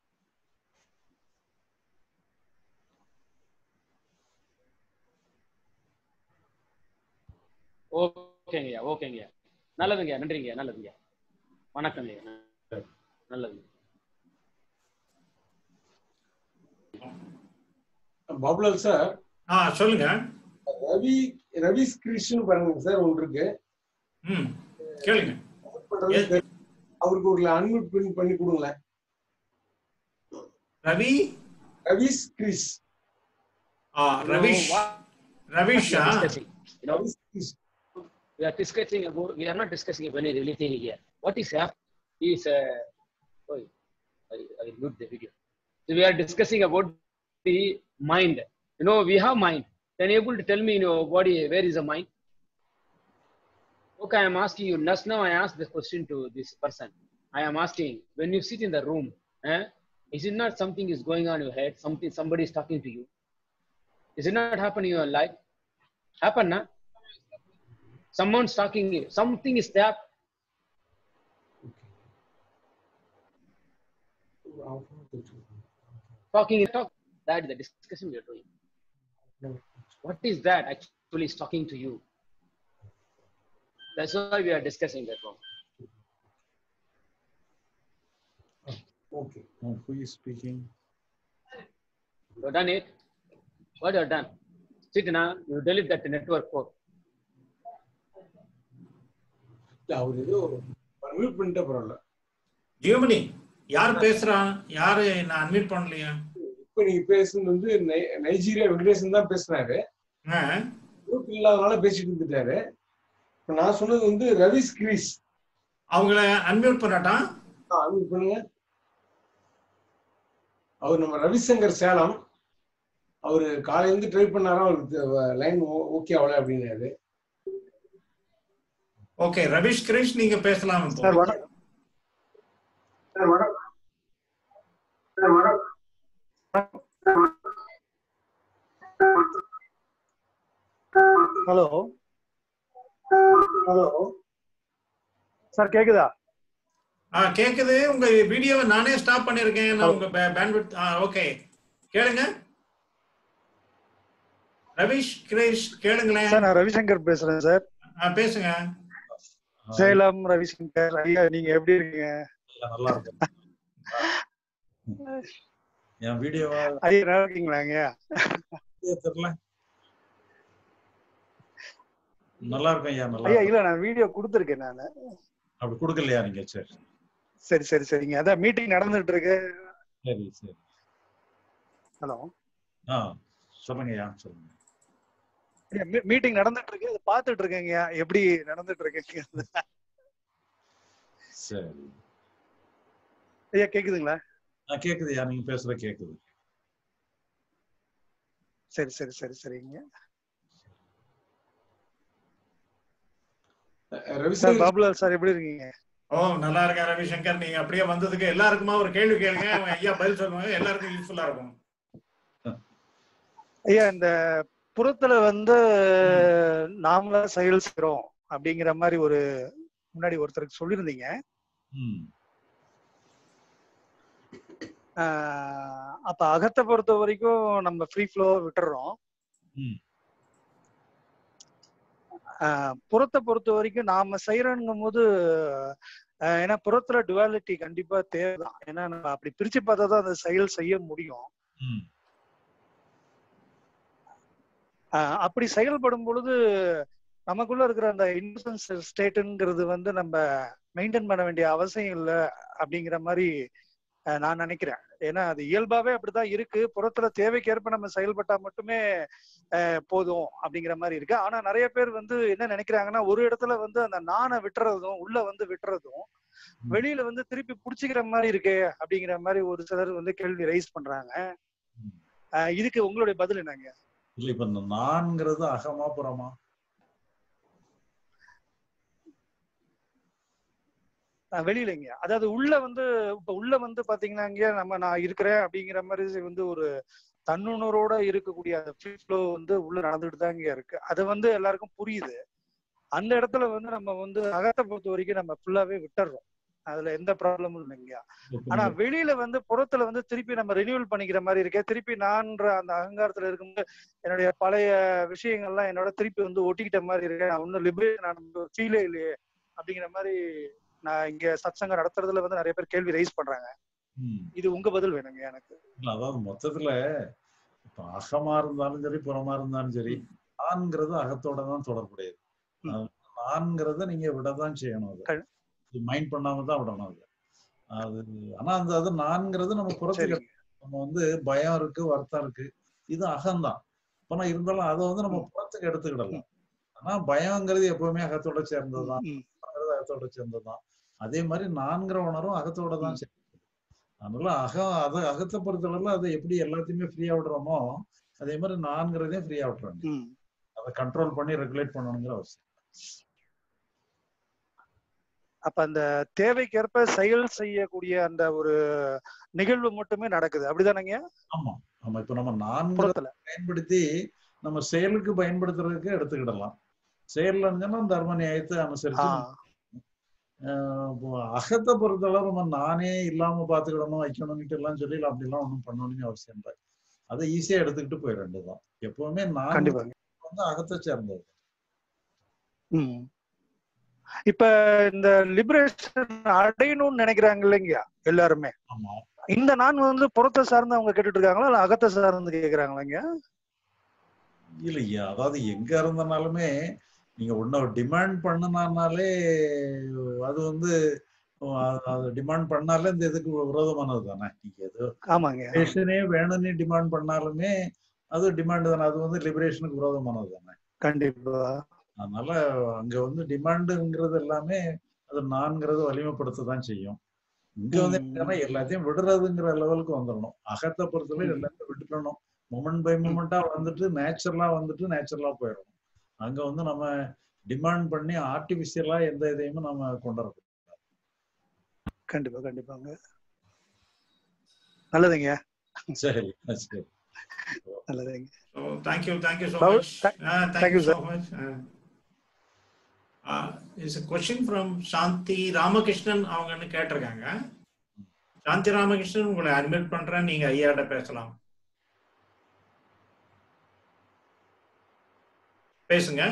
Speaker 8: ஓகேங்கய்யா ஓகேங்கய்யா நல்லதுங்கய்யா நன்றிங்கய்யா நல்லதுங்கய்யா வணக்கங்கய்யா நல்லது
Speaker 3: பபுலல் சார்
Speaker 4: ஆ சொல்லுங்க
Speaker 3: ரவி ரவி கிருஷ்ணன் பாருங்க சார் ஒன்று இருக்கு
Speaker 4: ம் கேளுங்க
Speaker 3: பண்றது தெரியல. அவருக்கு ஒரு அன்மியூட் பண்ணி பண்ணி கொடுங்களேன்
Speaker 4: ரவி
Speaker 3: ரவிஸ் கிரிஸ்
Speaker 4: ஆ ரவிஷ் ரவிஷா
Speaker 8: discussing. You know, we are discussing about, we are not discussing about any religion here. What is happening is, uh, oh, I, I will mute the video. So we are discussing about the mind. You know, we have mind. Can you able to tell me in your body, where is the mind? Okay, I am asking you. Just now I asked the question to this person. I am asking, when you sit in the room, eh, is it not something is going on in your head? Something, somebody is talking to you. Is it not happening in your life? Happen, na? Someone's talking, something is there. Talking, talk. That is the discussion we are doing. What is that actually is talking to you? That's why we are discussing that one.
Speaker 3: Okay
Speaker 2: Oh, who is speaking?
Speaker 8: You have done it. What you have done? Sit now, you delete that network code.
Speaker 3: அவர் ஏதோ mute பண்ணிட்டே பரவாயில்ல
Speaker 4: ஜியோமணி யார் பேசுறா யாரு நான் admit பண்ணலையா
Speaker 3: இப்ப நீங்க பேசுனது வந்து நை- நைஜீரியா வெங்கடேசன் தான் பேசுனாரு குரூப் இல்லாதனால பேசிட்டு இருந்துட்டாரு இப்ப நான் சொன்னது வந்து ரவிஸ் கிரீஸ்
Speaker 4: அவங்கள அன்மியூட் பண்ணட்டா
Speaker 3: அன்மியூட் பண்ணுங்க அவர் நம்ம ரவிசங்கர் சேலம் அவரு காலையில இருந்து ட்ரை பண்ணாரா அவருக்கு லைன் ஓகே ஆகல அப்படின்னாரு
Speaker 4: ஓகே ரவிஷ் கிரிஷ் நீங்க பேசலாம் இப்போ.
Speaker 10: சார் வணக்கம் சார் வணக்கம் சார் வணக்கம் ஹலோ ஹலோ சார் கேக்குதா
Speaker 4: ஆ கேக்குது உங்க வீடியோவை நானே ஸ்டாப் பண்ணிருக்கேன் நான் உங்க பேண்ட்வித் ஓகே கேளுங்க ரவிஷ் கிரேஷ் கேளுங்களேன்
Speaker 10: சார் நான் ரவிசங்கர் பேசுறேன் சார்
Speaker 4: ஆ, பேசுங்க
Speaker 10: சேலம் ரவிசங்கர் ஐயா நீங்க எப்படி இருக்கீங்க
Speaker 2: நல்லா இருக்கு என் வீடியோவா
Speaker 10: ஐயா நல்லா இருக்கீங்களாங்க
Speaker 2: தெரியல நல்லா இருக்கும் ஐயா நல்லா
Speaker 10: ஐயா
Speaker 2: இருக்கும்.
Speaker 10: இல்ல நான் வீடியோ கொடுத்துருக்கேன் நானு
Speaker 2: அப்படி கொடுக்கலையா நீங்க சரி
Speaker 10: சரி சரி சரிங்க அதான் மீட்டிங் நடந்துட்டு இருக்கு
Speaker 2: சரி சரி
Speaker 10: ஹலோ
Speaker 2: ஆ சொல்லுங்க ஐயா சொல்லுங்க
Speaker 10: மீட்டிங் நடந்துட்டு இருக்கு அதை பாத்துட்டு இருக்கேங்க எப்படி நடந்துட்டு இருக்குங்க
Speaker 2: சரி
Speaker 10: ஐயா கேக்குதுங்களா
Speaker 2: ஆ கேக்குது ஐயா நீங்க பேசுற கேக்குது
Speaker 10: சரி சரி சரி சரிங்க சார்
Speaker 3: ரவிசங்கர்
Speaker 10: பாபுலால் சார் எப்படி இருக்கீங்க
Speaker 4: ஓ நல்லா இருக்கேன் ரவிசங்கர் நீங்க அப்படியே வந்ததுக்கு எல்லாருக்குமா ஒரு கேள்வி கேளுங்க அவங்க ஐயா பதில் சொல்லுவாங்க எல்லாருக்கும் யூஸ்ஃபுல்லா இருக்கும்
Speaker 10: ஐயா இந்த புறத்துல வந்து நாமளா செயல் செய்றோம் அப்படிங்கிற மாதிரி ஒரு முன்னாடி ஒருத்தருக்கு சொல்லியிருந்தீங்க
Speaker 2: ம்
Speaker 10: ஆஹ் அப்ப அகத்தை பொறுத்த வரைக்கும் நம்ம ஃப்ரீ ஃப்ளோ விட்டுறோம்
Speaker 2: ம்
Speaker 10: ஆஹ் புறத்தை பொறுத்த வரைக்கும் நாம செய்யறோங்கும் போது ஆஹ் ஏன்னா புறத்துல டுவாலிட்டி கண்டிப்பா தேவைதான் ஏன்னா நம்ம அப்படி பிரிச்சு பார்த்தா தான் அந்த செயல் செய்ய முடியும்
Speaker 2: ம்
Speaker 10: ஆஹ் அப்படி செயல்படும் பொழுது நமக்குள்ள இருக்கிற அந்த இன்னசென்ஸ் ஸ்டேட்டுங்கிறது வந்து நம்ம மெயின்டைன் பண்ண வேண்டிய அவசியம் இல்லை அப்படிங்கிற மாதிரி ஆஹ் நான் நினைக்கிறேன் ஏன்னா அது இயல்பாவே அப்படிதான் இருக்கு புறத்துல தேவைக்கேற்ப நம்ம செயல்பட்டா மட்டுமே ஆஹ் போதும் அப்படிங்கிற மாதிரி இருக்கு ஆனா நிறைய பேர் வந்து என்ன நினைக்கிறாங்கன்னா ஒரு இடத்துல வந்து அந்த நானை விட்டுறதும் உள்ள வந்து விட்டுறதும் வெளியில வந்து திருப்பி புடிச்சுக்கிற மாதிரி இருக்கே அப்படிங்கிற மாதிரி ஒரு சிலர் வந்து கேள்வி ரைஸ் பண்றாங்க ஆஹ் இதுக்கு உங்களுடைய பதில் என்னங்க
Speaker 2: இல்ல இப்ப இந்த நான்கிறது அகமா புறமா
Speaker 10: அஹ் வெளியிலங்க அதாவது உள்ள வந்து இப்ப உள்ள வந்து பாத்தீங்கன்னா இங்க நம்ம நான் இருக்கிறேன் அப்படிங்கிற மாதிரி வந்து ஒரு தன்னுணர்வோட இருக்கக்கூடிய அந்த ஃப்ரீ ஃப்ளோ வந்து உள்ள நடந்துட்டு தான் இங்க இருக்கு அது வந்து எல்லாருக்கும் புரியுது அந்த இடத்துல வந்து நம்ம வந்து அகத்தை பொறுத்த வரைக்கும் நம்ம ஃபுல்லாவே விட்டுறோம் அதுல எந்த ப்ராப்ளமும் இல்லைங்க ஆனா வெளியில வந்து புறத்துல வந்து திருப்பி நம்ம ரினியூவல் பண்ணிக்கிற மாதிரி இருக்கே திருப்பி நான்ற அந்த அகங்காரத்துல இருக்கும்போது என்னுடைய பழைய விஷயங்கள்லாம் என்னோட திருப்பி வந்து ஒட்டிக்கிட்ட மாதிரி இருக்கேன் நான் ஒன்னும் லிபரேஷன் ஆன ஃபீலே இல்லையே அப்படிங்கிற மாதிரி நான் இங்க சத்சங்கம் நடத்துறதுல வந்து நிறைய பேர் கேள்வி ரைஸ் பண்றாங்க
Speaker 2: ம்
Speaker 10: இது உங்க பதில் வேணுங்க எனக்கு
Speaker 2: இல்ல அதாவது மொத்தத்துல இப்ப அகமா இருந்தாலும் சரி புறமா இருந்தாலும் சரி நான்கிறது அகத்தோட தான் தொடர்புடையது அது நான்கிறத நீங்க விடதான் செய்யணும் அது மைண்ட் பண்ணாம தான் விடணும் அது அது ஆனா அந்த அது நான்கிறது நம்ம புறத்துக்கு நம்ம வந்து பயம் இருக்கு வருத்தம் இருக்கு இது அகம்தான் ஆனா இருந்தாலும் அதை வந்து நம்ம புறத்துக்கு எடுத்துக்கிடலாம் ஆனா பயம்ங்கிறது எப்பவுமே அகத்தோட சேர்ந்ததுதான் புறங்கிறது அகத்தோட சேர்ந்ததுதான் அதே மாதிரி நான்கிற உணர்வும் அகத்தோட தான் சேர்ந்தது அதனால அகம் அது அகத்தை பொறுத்தளவுல அதை எப்படி எல்லாத்தையுமே ஃப்ரீயா விடுறோமோ அதே மாதிரி நான்கிறதையும் ஃப்ரீயா விட்டுறாங்க அதை கண்ட்ரோல் பண்ணி ரெகுலேட் பண்ணணுங்கிற அவசியம்
Speaker 10: அப்ப அந்த தேவைக்கேற்ப செயல் செய்யக்கூடிய அந்த ஒரு நிகழ்வு மட்டுமே நடக்குது அப்படிதானங்க
Speaker 2: ஆமா ஆமா இப்ப நம்ம நான்கு பயன்படுத்தி நம்ம செயலுக்கு பயன்படுத்துறதுக்கு எடுத்துக்கிடலாம் செயல்ல இருந்துன்னா தர்ம நியாயத்தை அனுசரிச்சு ஆஹ் இப்போ அகத்தை பொறுத்தளவு நம்ம நானே இல்லாம பாத்துக்கிடணும் வைக்கணும்னுட்டு எல்லாம் சொல்லி அப்படிலாம் ஒண்ணும் பண்ணணும்னு அவசியம் இல்லை அதை ஈஸியா எடுத்துக்கிட்டு போயிட வேண்டியதுதான் எப்பவுமே நான்
Speaker 10: கண்டிப்பாங்க.
Speaker 2: வந்து அகத்தை சேர்ந்தது
Speaker 10: ம். இப்ப இந்த லிபரேஷன் அடையணும்னு நினைக்கிறாங்க இல்லைங்க எல்லாருமே
Speaker 2: ஆமா
Speaker 10: இந்த நான் வந்து புறத்தை சார்ந்து அவங்க கேட்டுட்டு இருக்காங்களா இல்ல அகத்தை சார்ந்து கேக்குறாங்களாங்க
Speaker 2: இல்லையா அதாவது எங்க இருந்தனாலுமே நீங்க ஒன்ன டிமாண்ட் பண்ணுனாலே அது வந்து அஹ் அது டிமாண்ட் பண்ணாலே இந்த இதுக்கு விரோதமானது தானே நீங்க எது
Speaker 10: ஆமாங்க
Speaker 2: லிபரேஷனே வேணும்னு டிமாண்ட் பண்ணாலுமே அது டிமாண்ட் தானே அது வந்து லிபரேஷனுக்கு விரோதமானது தானே
Speaker 10: கண்டிப்பா
Speaker 2: அதனால அங்க வந்து டிமாண்டுங்கிறது எல்லாமே அது நான்கிறது வலிமைப்படுத்த தான் செய்யும் இங்க வந்து என்னன்னா எல்லாத்தையும் விடுறதுங்கிற லெவலுக்கு வந்துடணும் அகத்தை பொறுத்தவரை எல்லாத்தையும் விட்டுடணும் மூமெண்ட் பை மூமெண்டா வந்துட்டு நேச்சுரலா வந்துட்டு நேச்சுரலா போயிடணும் அங்க வந்து நம்ம டிமாண்ட் பண்ணி ஆர்டிபிஷியலா எந்த இதையுமே நம்ம கொண்டு வரக்கூடாது
Speaker 10: கண்டிப்பா கண்டிப்பாங்க நல்லதுங்க
Speaker 2: சரி சரி
Speaker 10: நல்லதுங்க
Speaker 4: So thank you, thank you so
Speaker 10: Babu,
Speaker 4: much.
Speaker 10: tha-
Speaker 4: Uh, thank,
Speaker 10: thank
Speaker 4: you,
Speaker 10: you,
Speaker 4: so
Speaker 10: sir.
Speaker 4: much. Uh, uh, is a question from சாந்தி ராமகிருஷ்ணன் அவங்கன்னு கேட்டிருக்காங்க சாந்தி ராமகிருஷ்ணன் உங்களை அட்மிட் பண்றேன் நீங்க ஐயாட்ட பேசலாம் பேசுங்க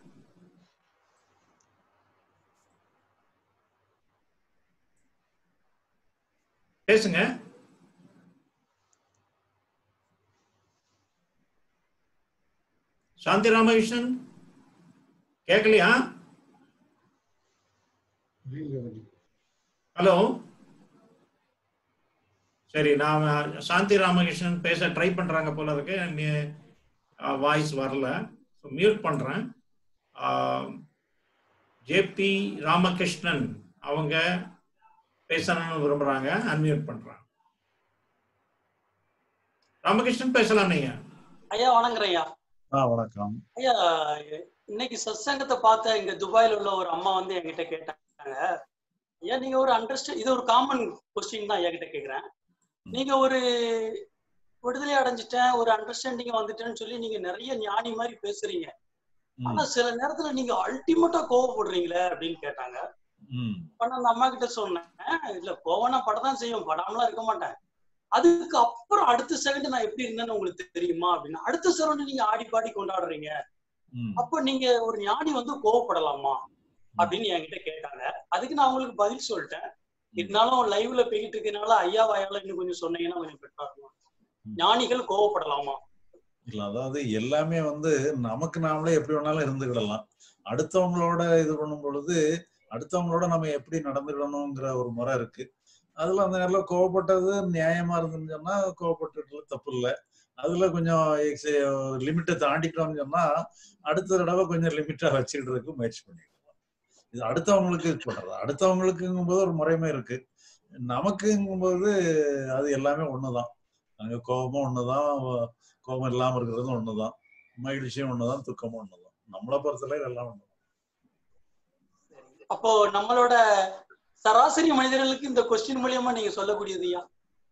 Speaker 4: பேசுங்க சாந்தி ராமகிருஷ்ணன் கேட்கலையா ஹலோ சரி நான் சாந்தி ராமகிருஷ்ணன் பேச ட்ரை பண்றாங்க போல இருக்கு வாய்ஸ் வரல மியூட் பண்றேன் ஜேபி ராமகிருஷ்ணன் அவங்க பேசணும்னு விரும்புறாங்க அன்மியூட் பண்றேன் ராமகிருஷ்ணன் பேசலாம் நீங்க
Speaker 1: ஐயா வணங்குறேன் ஐயா
Speaker 2: ஆ வணக்கம்
Speaker 1: ஐயா இன்னைக்கு சத்சங்கத்தை பார்த்த இங்க துபாயில உள்ள ஒரு அம்மா வந்து என்கிட்ட கேட்டாங்க ஐயா நீங்க ஒரு அண்டர்ஸ்டாண்ட் இது ஒரு காமன் கொஸ்டின் தான் ஐயா கிட்ட கேக்குறேன் நீங்க ஒரு விடுதலை அடைஞ்சிட்டேன் ஒரு அண்டர்ஸ்டாண்டிங் வந்துட்டேன்னு சொல்லி நீங்க நிறைய ஞானி மாதிரி பேசுறீங்க ஆனா சில நேரத்துல நீங்க அல்டிமேட்டா கோவப்படுறீங்களே அப்படின்னு கேட்டாங்க
Speaker 2: ம்
Speaker 1: அப்ப நான் அந்த அம்மா கிட்ட சொன்னேன் இல்ல கோவனா படதான் செய்யும் படாமலாம் இருக்க மாட்டேன் அதுக்கு அப்புறம் அடுத்த செகண்ட் நான் எப்படி இருந்தேன்னு உங்களுக்கு தெரியுமா அப்படின்னு அடுத்த செகண்ட் நீங்க ஆடி பாடி கொண்டாடுறீங்க
Speaker 2: ம்
Speaker 1: அப்ப நீங்க ஒரு ஞானி வந்து கோவப்படலாமா அப்படின்னு என்கிட்ட கேட்டாங்க அதுக்கு நான் அவங்களுக்கு பதில் சொல்லிட்டேன் இருந்தாலும் லைவ்ல போய்கிட்டு இருக்கனால ஐயா வாயால இன்னும் கொஞ்சம் சொன்னீங்கன்னா கொஞ்சம் பெட்டரா இருக்கும் ஞானிகள் கோவப்படலாமா
Speaker 2: இல்ல அதாவது எல்லாமே வந்து நமக்கு நாமளே எப்படி வேணாலும் இருந்துக்கிடலாம் அடுத்தவங்களோட இது பண்ணும் பொழுது அடுத்தவங்களோட நம்ம எப்படி நடந்துக்கணுங்கிற ஒரு முறை இருக்கு அதுல அந்த நேரத்துல கோவப்பட்டது நியாயமா இருந்துன்னு சொன்னா கோவப்பட்டதுல தப்பு இல்லை அதுல கொஞ்சம் லிமிட்டை தாண்டிட்டோம்னு சொன்னா அடுத்த தடவை கொஞ்சம் லிமிட்டா வச்சுக்கிட்டு முயற்சி பண்ணிக்கலாம் இது அடுத்தவங்களுக்கு இது பண்றது அடுத்தவங்களுக்குங்கும் போது ஒரு முறைமை இருக்கு நமக்குங்கும்போது அது எல்லாமே ஒண்ணுதான் அங்க கோபமும் ஒண்ணுதான் கோபம் இல்லாம இருக்கிறதும் ஒண்ணுதான் மகிழ்ச்சியும் ஒண்ணுதான் துக்கமும் ஒண்ணுதான் நம்மளை பொறுத்தவரை இதெல்லாம் ஒண்ணுதான்
Speaker 1: அப்போ நம்மளோட சராசரி மனிதர்களுக்கு இந்த கொஸ்டின் மூலியமா நீங்க சொல்லக்கூடியதுயா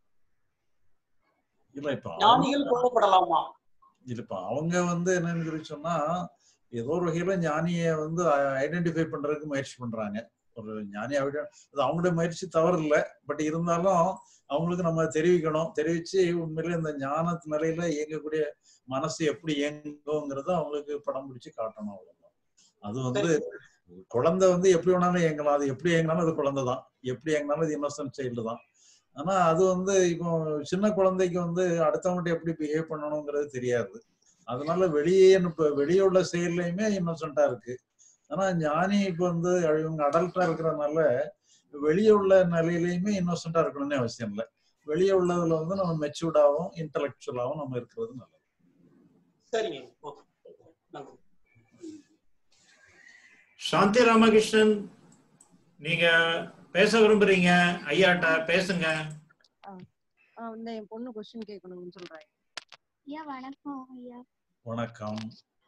Speaker 2: இல்ல இப்ப
Speaker 1: ஞானிகள் கோவப்படலாமா
Speaker 2: இல்ல இப்ப அவங்க வந்து என்னன்னு சொல்லி சொன்னா ஏதோ ஒரு வகையில ஞானிய வந்து ஐடென்டிஃபை பண்றதுக்கு முயற்சி பண்றாங்க ஒரு ஞானி அது அவங்களுடைய முயற்சி தவறு இல்லை பட் இருந்தாலும் அவங்களுக்கு நம்ம தெரிவிக்கணும் தெரிவிச்சு உண்மையிலே இந்த ஞான நிலையில இயங்கக்கூடிய மனசு எப்படி இயங்குங்கிறத அவங்களுக்கு படம் பிடிச்சு காட்டணும் அவ்வளவுதான் அது வந்து குழந்தை வந்து எப்படி வேணாலும் இயங்கலாம் அது எப்படி இயங்கினாலும் அது குழந்தை தான் எப்படி இயங்கினாலும் அது இன்னோசன்ட் சைல்டு தான் ஆனா அது வந்து இப்போ சின்ன குழந்தைக்கு வந்து அடுத்தவங்ககிட்ட எப்படி பிஹேவ் பண்ணணுங்கிறது தெரியாது அதனால வெளியே இப்ப வெளியே உள்ள செயல்லையுமே இன்னோசென்ட்டா இருக்கு ஆனா ஞானி இப்ப வந்து இவங்க அடல்ட்டா இருக்கிறதுனால வெளியே உள்ள நிலையிலையுமே இன்னோசென்ட்டா இருக்கணும்னு அவசியம் இல்லை வெளியே உள்ளதுல வந்து நம்ம மெச்சூர்டாவும் இன்டலெக்சுவலாவும் நம்ம இருக்கிறது நல்லது
Speaker 1: சரிங்க ஓகே நன்றி
Speaker 4: சாந்தி ராமகிருஷ்ணன் நீங்க பேச விரும்புறீங்க ஐயாட்ட பேசுங்க
Speaker 11: ஆ, இந்த என் பொண்ணு கொஸ்டின் கேட்கணும்னு சொல்றாங்க
Speaker 12: ஐயா வணக்கம் ஐயா
Speaker 2: வணக்கம்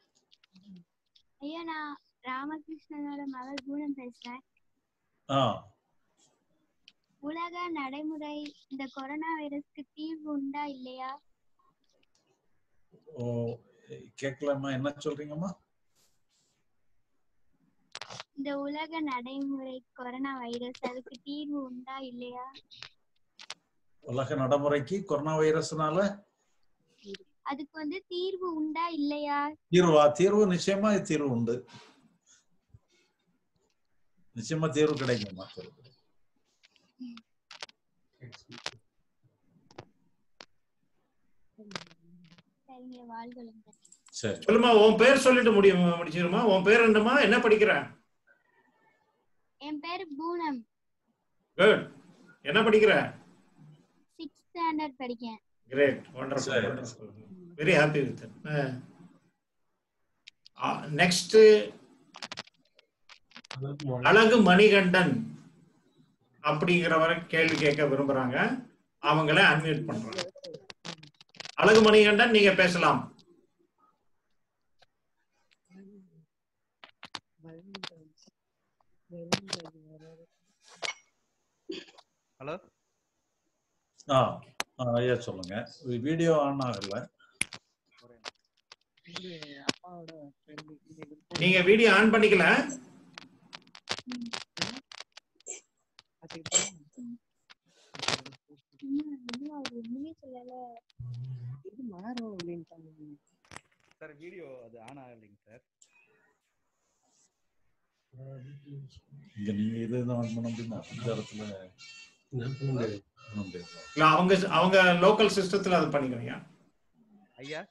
Speaker 12: ஐயா நான் ராமகிருஷ்ணனோட மகள் பூனம் பேசுறேன்
Speaker 2: ஆ
Speaker 12: உலக நடைமுறை இந்த கொரோனா வைரஸ்க்கு தீர்வு உண்டா இல்லையா
Speaker 2: ஓ கேட்கலாமா என்ன சொல்றீங்கம்மா
Speaker 12: இந்த உலக நடைமுறை கொரோனா வைரஸ் அதுக்கு தீர்வு உண்டா இல்லையா
Speaker 2: உலக நடைமுறைக்கு கொரோனா வைரஸ்னால
Speaker 12: அதுக்கு வந்து தீர்வு உண்டா இல்லையா
Speaker 2: தீர்வா தீர்வு நிச்சயமா தீர்வு உண்டு நிச்சயமா தீர்வு கிடைக்குமா தீர்வு கிடைக்கும்.
Speaker 12: சரிங்க வாழ்களுங்க
Speaker 2: சரி
Speaker 4: சொல்லுமா உன் பேர் சொல்லிட்டு முடியும் முடிச்சிருமா உன் பேர் என்னம்மா என்ன படிக்கிற
Speaker 12: என் பேரு பூனம்
Speaker 4: குட் என்ன படிக்கிற
Speaker 12: சிக்ஸ் ஸ்டாண்டர்ட் படிக்கேன்
Speaker 4: great wonderful wonderful very happy with next Azhagu Manikandan அப்படிங்கிறவரை கேள்வி கேட்க விரும்புறாங்க அவங்கள அன்மியூட் பண்றாங்க அழகு மணிகண்டன் நீங்க பேசலாம்
Speaker 13: ஹலோ
Speaker 2: ஆ ஆ, ஐயா சொல்லுங்க வீடியோ ஆன் ஆகல
Speaker 11: அப்பாவோட ஃப்ரெண்டு
Speaker 4: நீங்க வீடியோ ஆன் பண்ணிக்கல
Speaker 12: இன்னும் இன்னும் அவர் ஒண்ணுமே சொல்லல
Speaker 11: இது மாறும் அப்படின்ட்டாங்க
Speaker 13: சார் வீடியோ அது ஆன் ஆகலைங்க சார்
Speaker 2: இங்க நீங்க இது ஆன் பண்ண முடியுமா இந்த இடத்துல பண்ண முடியாது.
Speaker 4: இல்ல அவங்க அவங்க லோக்கல் சிஸ்டத்துல அது பண்ணிக்கிறீங்க
Speaker 13: ஐயா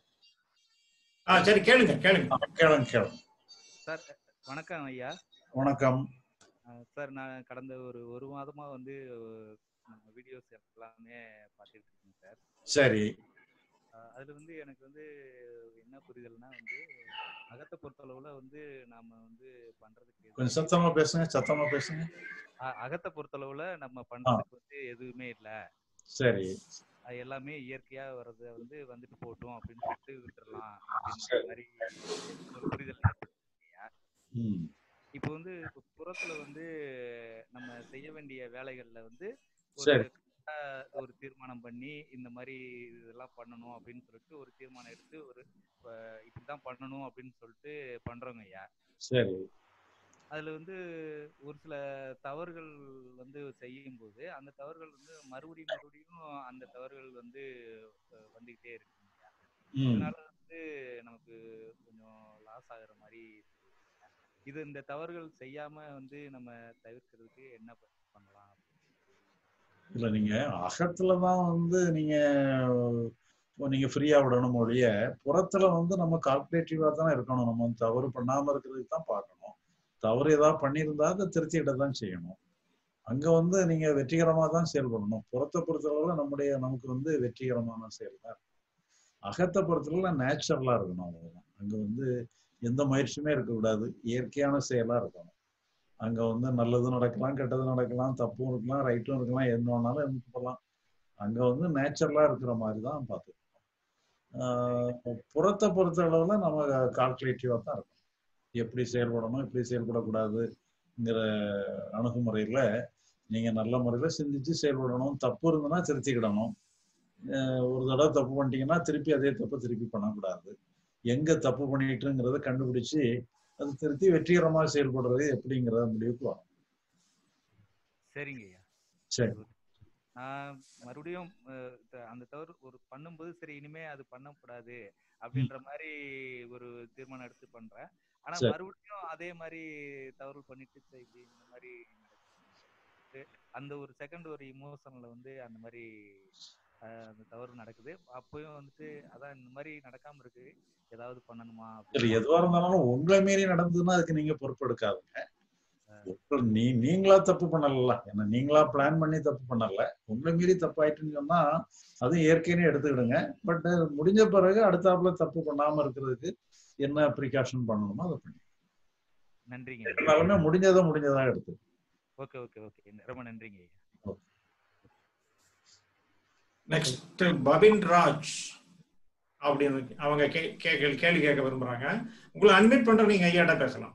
Speaker 4: ஆ சரி கேளுங்க கேளுங்க
Speaker 2: கேளுங்க கேளுங்க
Speaker 13: சார் வணக்கம் ஐயா
Speaker 2: வணக்கம்
Speaker 13: அஹ் சார் நான் கடந்த ஒரு ஒரு மாதமா வந்து நம்ம வீடியோஸ் எல்லாமே பார்த்துட்டு இருக்கேன் சார்
Speaker 2: சரி
Speaker 13: அஹ் அதுல வந்து எனக்கு வந்து என்ன புரிதல்னா வந்து அகத்தை பொறுத்தளவுல வந்து நாம வந்து பண்றதுக்கு
Speaker 2: கொஞ்சம் சத்தமா பேசுங்க சத்தமா பேசுங்க
Speaker 13: அ- அகத்தை பொறுத்தளவுல நம்ம பண்றதுக்கு வந்து எதுவுமே இல்ல
Speaker 2: சரி
Speaker 13: அது எல்லாமே இயற்கையா வர்றத வந்து வந்துட்டு போட்டும் அப்படின்னு சொல்லிட்டு விட்டுறலாம் அப்படின்ற மாதிரி ஒரு புரிதல் ஏற்பட்டுச்சு ஐயா.
Speaker 2: ம்
Speaker 13: இப்போ வந்து இப்போ புறத்துல வந்து நம்ம செய்ய வேண்டிய வேலைகள்ல வந்து ஒரு
Speaker 2: சரி.
Speaker 13: correct ஆ ஒரு தீர்மானம் பண்ணி இந்த மாதிரி இதெல்லாம் பண்ணணும் அப்படின்னு சொல்லிட்டு ஒரு தீர்மானம் எடுத்து ஒரு இப்ப இப்படிதான் பண்ணணும் அப்படின்னு சொல்லிட்டு பண்றோங்க ஐயா
Speaker 2: சரி
Speaker 13: அதுல வந்து ஒரு சில தவறுகள் வந்து செய்யும்போது அந்த தவறுகள் வந்து மறுபடியும் மறுபடியும் அந்த தவறுகள் வந்து அஹ், வந்துகிட்டே இருக்குங்க ஐயா.
Speaker 2: ம்.
Speaker 13: இதனால வந்து நமக்கு கொஞ்சம் லாஸ் ஆகுற மாதிரி இருக்குங்க. இது இந்த தவறுகள் செய்யாம வந்து நம்ம தவிர்க்கிறதுக்கு என்ன ப- பண்ணலாம்
Speaker 2: இல்ல நீங்க அகத்துல தான் வந்து நீங்க இப்போ நீங்க ஃப்ரீயா விடணும் ஒழிய புறத்துல வந்து நம்ம கால்குலேட்டிவா தான் இருக்கணும் நம்ம வந்து தவறு பண்ணாம இருக்கிறதுக்கு தான் பார்க்கணும் தவறு ஏதாவது பண்ணியிருந்தா அதை திருத்திக்கிட்ட தான் செய்யணும் அங்க வந்து நீங்க வெற்றிகரமா தான் செயல்படணும் புறத்தை பொறுத்தளவுல நம்முடைய நமக்கு வந்து வெற்றிகரமான செயல் தான் இருக்கும். அகத்தை பொறுத்தளவுல நேச்சுரலா இருக்கணும் அவ்வளவுதான் அங்க வந்து எந்த முயற்சியுமே இருக்கக்கூடாது இயற்கையான செயலா இருக்கணும் அங்க வந்து நல்லது நடக்கலாம் கெட்டது நடக்கலாம் தப்பும் இருக்கலாம் ரைட்டும் இருக்கலாம் என்ன வேணாலும் இருந்துக்கலாம் அங்க வந்து நேச்சுரலா இருக்கிற மாதிரி தான் பார்த்துக்கணும் ஆஹ் புறத்தை பொறுத்த அளவுல நம்ம கால்குலேட்டிவா தான் இருக்கும் எப்படி செயல்படணும் எப்படி செயல்படக்கூடாதுங்கிற அணுகுமுறையில நீங்க நல்ல முறையில சிந்திச்சு செயல்படணும் தப்பு இருந்ததுன்னா திருத்திக்கிடணும் ஆஹ் ஒரு தடவை தப்பு பண்ணிட்டீங்கன்னா திருப்பி அதே தப்பை திருப்பி பண்ணக்கூடாது எங்க தப்பு பண்ணிட்டுங்கிறத கண்டுபிடிச்சு அது திருத்தி வெற்றிகரமா செயல்படுறது எப்படிங்கிறத முடிவுக்கு வரும்
Speaker 13: சரிங்க ஐயா
Speaker 2: சரி
Speaker 13: நான் மறுபடியும் அஹ், த- அந்த தவறு ஒரு பண்ணும்போது சரி இனிமே அது பண்ணக்கூடாது அப்படின்ற மாதிரி ஒரு தீர்மானம் எடுத்து பண்றேன் ஆனா
Speaker 2: சரி.
Speaker 13: மறுபடியும் அதே மாதிரி தவறு பண்ணிட்டு சரி இப்படி இந்த மாதிரி நடக்குது. சொல்லிட்டு அந்த ஒரு செகண்ட் ஒரு இமோஷன்ல வந்து அந்த மாதிரி ஆஹ் அந்த தவறு நடக்குது அப்பயும் வந்துட்டு அதான் இந்த மாதிரி நடக்காம இருக்கு ஏதாவது பண்ணணுமா
Speaker 2: சரி
Speaker 13: அப்படின்னு
Speaker 2: எதுவா இருந்தாலும் உங்களை மீறி நடந்ததுன்னா அதுக்கு நீங்க பொறுப்பெடுக்காதுங்க உங்கள் நீ நீங்களா தப்பு பண்ணல ஏன்னா நீங்களா பிளான் பண்ணி தப்பு பண்ணல உங்களை மீறி தப்பாயிட்டுன்னு சொன்னா அது இயற்கைன்னு எடுத்துக்கிடுங்க பட் முடிஞ்ச பிறகு அடுத்தாப்புல தப்பு பண்ணாம இருக்கிறதுக்கு என்ன ப்ரிகாஷன் பண்ணணுமோ அதை பண்ணி
Speaker 13: நன்றிங்க
Speaker 2: இருந்தாலுமே முடிஞ்சதை முடிஞ்சதா எடுத்து
Speaker 13: ஓகே ஓகே ஓகே ரொம்ப நன்றிங்க ஐயா
Speaker 4: நெக்ஸ்ட் பபின் ராஜ் அப்படின்னு அவங்க கே- கே- கேள்வி கேட்க விரும்புறாங்க உங்களை அட்மிட் பண்ற நீங்க ஐயாட்ட பேசலாம்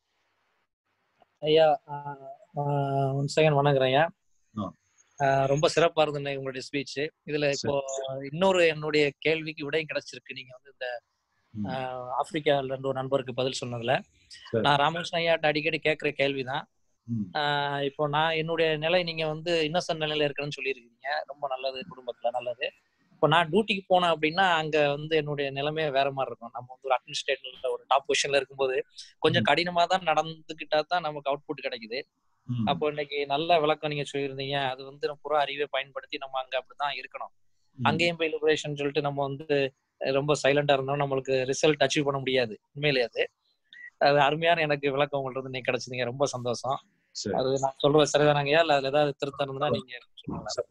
Speaker 9: ஐயா ஒன் செகண்ட் வணங்குறேன் ஐயா
Speaker 2: ஆ.
Speaker 9: ஆஹ் ரொம்ப சிறப்பா இருந்தது உங்களுடைய ஸ்பீச் இதுல இப்போ இன்னொரு என்னுடைய கேள்விக்கு விடையும் கிடைச்சிருக்கு நீங்க வந்து இந்த
Speaker 2: ம்.
Speaker 9: ஆஹ் ஆப்பிரிக்கால இருந்து ஒரு நண்பருக்கு பதில் சொன்னதுல
Speaker 2: சரி.
Speaker 9: நான் ராமகிருஷ்ணன் ஐயாட்ட அடிக்கடி கேட்கிற கேள்விதான்
Speaker 2: ம்.
Speaker 9: ஆஹ் இப்போ நான் என்னுடைய நிலை நீங்க வந்து இன்னசென்ட் நிலையில இருக்கிறேன்னு சொல்லியிருக்கீங்க ரொம்ப நல்லது குடும்பத்துல நல்லது இப்போ நான் டியூட்டிக்கு போனேன் அப்படின்னா அங்க வந்து என்னுடைய நிலைமையே வேற மாதிரி இருக்கும் நம்ம வந்து ஒரு அட்மினிஸ்ட்ரேட்டர்ல ஒரு டாப் பொசிஷன்ல இருக்கும்போது கொஞ்சம் கடினமா தான் நடந்துகிட்டா தான் நமக்கு அவுட்புட் கிடைக்குது
Speaker 2: ம்.
Speaker 9: அப்போ இன்னைக்கு நல்ல விளக்கம் நீங்க சொல்லியிருந்தீங்க அது வந்து நம்ம புற அறிவை பயன்படுத்தி நம்ம அங்க அப்படிதான் இருக்கணும்
Speaker 2: ம்.
Speaker 9: அங்கேயும் போய் லிபரேஷன் சொல்லிட்டு நம்ம வந்து அஹ், ரொம்ப சைலண்டா இருந்தோம் நம்மளுக்கு ரிசல்ட் அச்சீவ் பண்ண முடியாது உண்மையிலே அது அது அருமையான எனக்கு விளக்கம் உங்கள்ட்ட இருந்து இன்னைக்கு கிடைச்சதுங்க ரொம்ப சந்தோஷம்
Speaker 2: சரி
Speaker 9: அது நான் சொல்றது சரிதானாங்கய்யா இல்ல அதுல ஏதாவது திருத்தம் இருந்தா நீங்க சொல்லுங்க
Speaker 2: சரி.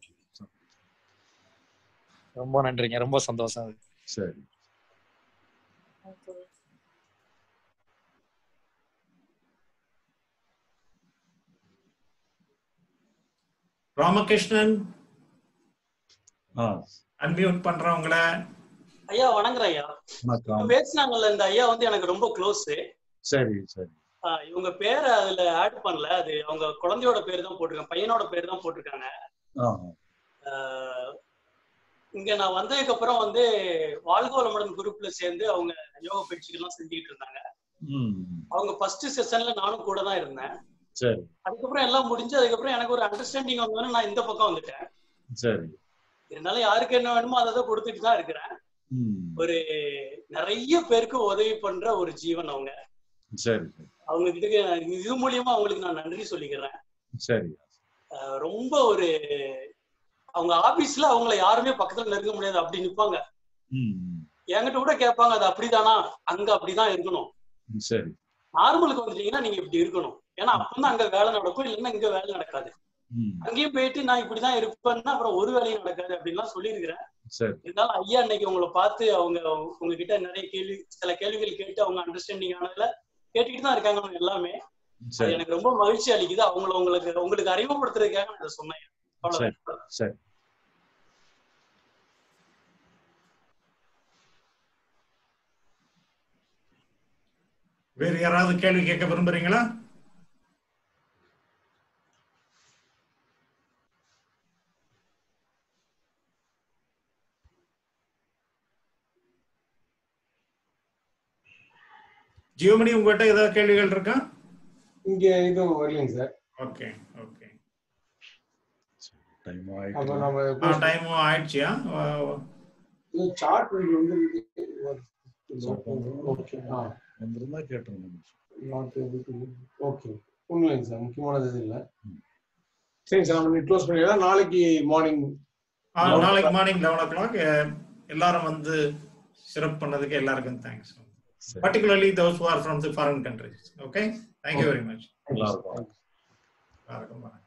Speaker 9: ரொம்ப நன்றிங்க ரொம்ப சந்தோஷம்
Speaker 2: சரி
Speaker 4: ராமகிருஷ்ணன்
Speaker 2: ஆ
Speaker 4: அன்மியூட் பண்றவங்கள
Speaker 1: ஐயா வணங்குறேன் ஐயா
Speaker 2: வணக்கம்
Speaker 1: பேசினாங்கல்ல இந்த ஐயா வந்து எனக்கு ரொம்ப க்ளோஸ்
Speaker 2: சரி சரி
Speaker 1: இவங்க பேரை அதுல ஆட் பண்ணல அது அவங்க குழந்தையோட பேர் தான் போட்டிருக்காங்க பையனோட பேர் தான் போட்டிருக்காங்க
Speaker 2: ஆ
Speaker 1: ஆஹ் இங்க நான் வந்ததுக்கு அப்புறம் வந்து வாழ்க வளமுடன் குரூப்ல சேர்ந்து அவங்க யோகா பயிற்சிகள்லாம் செஞ்சுக்கிட்டு இருந்தாங்க
Speaker 2: ம்
Speaker 1: அவங்க ஃபர்ஸ்ட் செஷன்ல நானும் கூட தான் இருந்தேன்
Speaker 2: சரி
Speaker 1: அதுக்கப்புறம் எல்லாம் முடிஞ்சு அதுக்கப்புறம் எனக்கு ஒரு அண்டர்ஸ்டாண்டிங் வந்தோன்னு நான் இந்த பக்கம் வந்துட்டேன்
Speaker 2: சரி
Speaker 1: இருந்தாலும் யாருக்கு என்ன வேணுமோ அதை தான் கொடுத்துட்டு தான் இருக்கிறேன்
Speaker 2: ம்
Speaker 1: ஒரு நிறைய பேருக்கு உதவி பண்ற ஒரு ஜீவன் அவங்க
Speaker 2: சரி
Speaker 1: அவங்க இதுக்கு இது மூலியமா அவங்களுக்கு நான் நன்றி சொல்லிக்கிறேன்
Speaker 2: சரி
Speaker 1: அஹ் ரொம்ப ஒரு அவங்க ஆபீஸ்ல அவங்கள யாருமே பக்கத்துல நெருங்க முடியாது அப்படி நிப்பாங்க
Speaker 2: ம்
Speaker 1: என்கிட்ட கூட கேட்பாங்க அது அப்படிதானா அங்க அப்படிதான் இருக்கணும்
Speaker 2: ம், சரி
Speaker 1: நார்மலுக்கு வந்துட்டீங்கன்னா நீங்க இப்படி இருக்கணும் ஏன்னா அப்பதான் அங்க வேலை நடக்கும் இல்லைன்னா இங்க வேலை நடக்காது
Speaker 2: ம்
Speaker 1: அங்கேயும் போயிட்டு நான் இப்படிதான் இருப்பேன்னா அப்புறம் ஒரு வேலையும் நடக்காது அப்படின்லாம் சொல்லியிருக்கிறேன்
Speaker 2: சரி
Speaker 1: இருந்தாலும் ஐயா இன்னைக்கு உங்களை பார்த்து அவங்க உங்ககிட்ட நிறைய கேள்வி சில கேள்விகள் கேட்டு அவங்க அண்டர்ஸ்டாண்டிங் ஆனதுல கேட்டுக்கிட்டு தான் இருக்காங்க அவங்க எல்லாமே அது
Speaker 2: சரி
Speaker 1: எனக்கு ரொம்ப மகிழ்ச்சி அளிக்குது அவங்கள உங்களுக்கு உங்களுக்கு அறிமுகப்படுத்துறதுக்காக நான் இதை சொன்னேன்
Speaker 2: சரி
Speaker 1: அவ்வளவுதான்
Speaker 2: சரி
Speaker 4: வேறு யாராவது கேள்வி கேட்க விரும்புறீங்களா ஜியோமணி உங்ககிட்ட ஏதாவது கேள்விகள் இருக்கா
Speaker 3: இங்க எதுவும் வரலைங்க சார்
Speaker 4: ஓகே ஓகே
Speaker 2: டைம்
Speaker 3: அப்ப
Speaker 2: ஆயிட்டு
Speaker 3: நம்ம
Speaker 4: டைமும் ஆயிடுச்சியா
Speaker 3: சார்ட் வந்து ஓகே ஆ
Speaker 2: வந்திருந்தா கேட்டுருங்க
Speaker 3: நாட் ஓகே ஒன்றும் இல்லைங்க சார் முக்கியமானது இது இல்லை சரிங்க சார் நம்ம க்ளோஸ் பண்ணிடலாம் நாளைக்கு மார்னிங்
Speaker 4: ஆ, நாளைக்கு மார்னிங் லெவன் ஓ கிளாக் எல்லாரும் வந்து சிறப்பு பண்ணதுக்கு எல்லாருக்கும் thanks particularly those who are from the foreign countries okay thank you very much
Speaker 2: எல்லாருக்கும்
Speaker 4: எல்லாருக்கும் வணக்கம்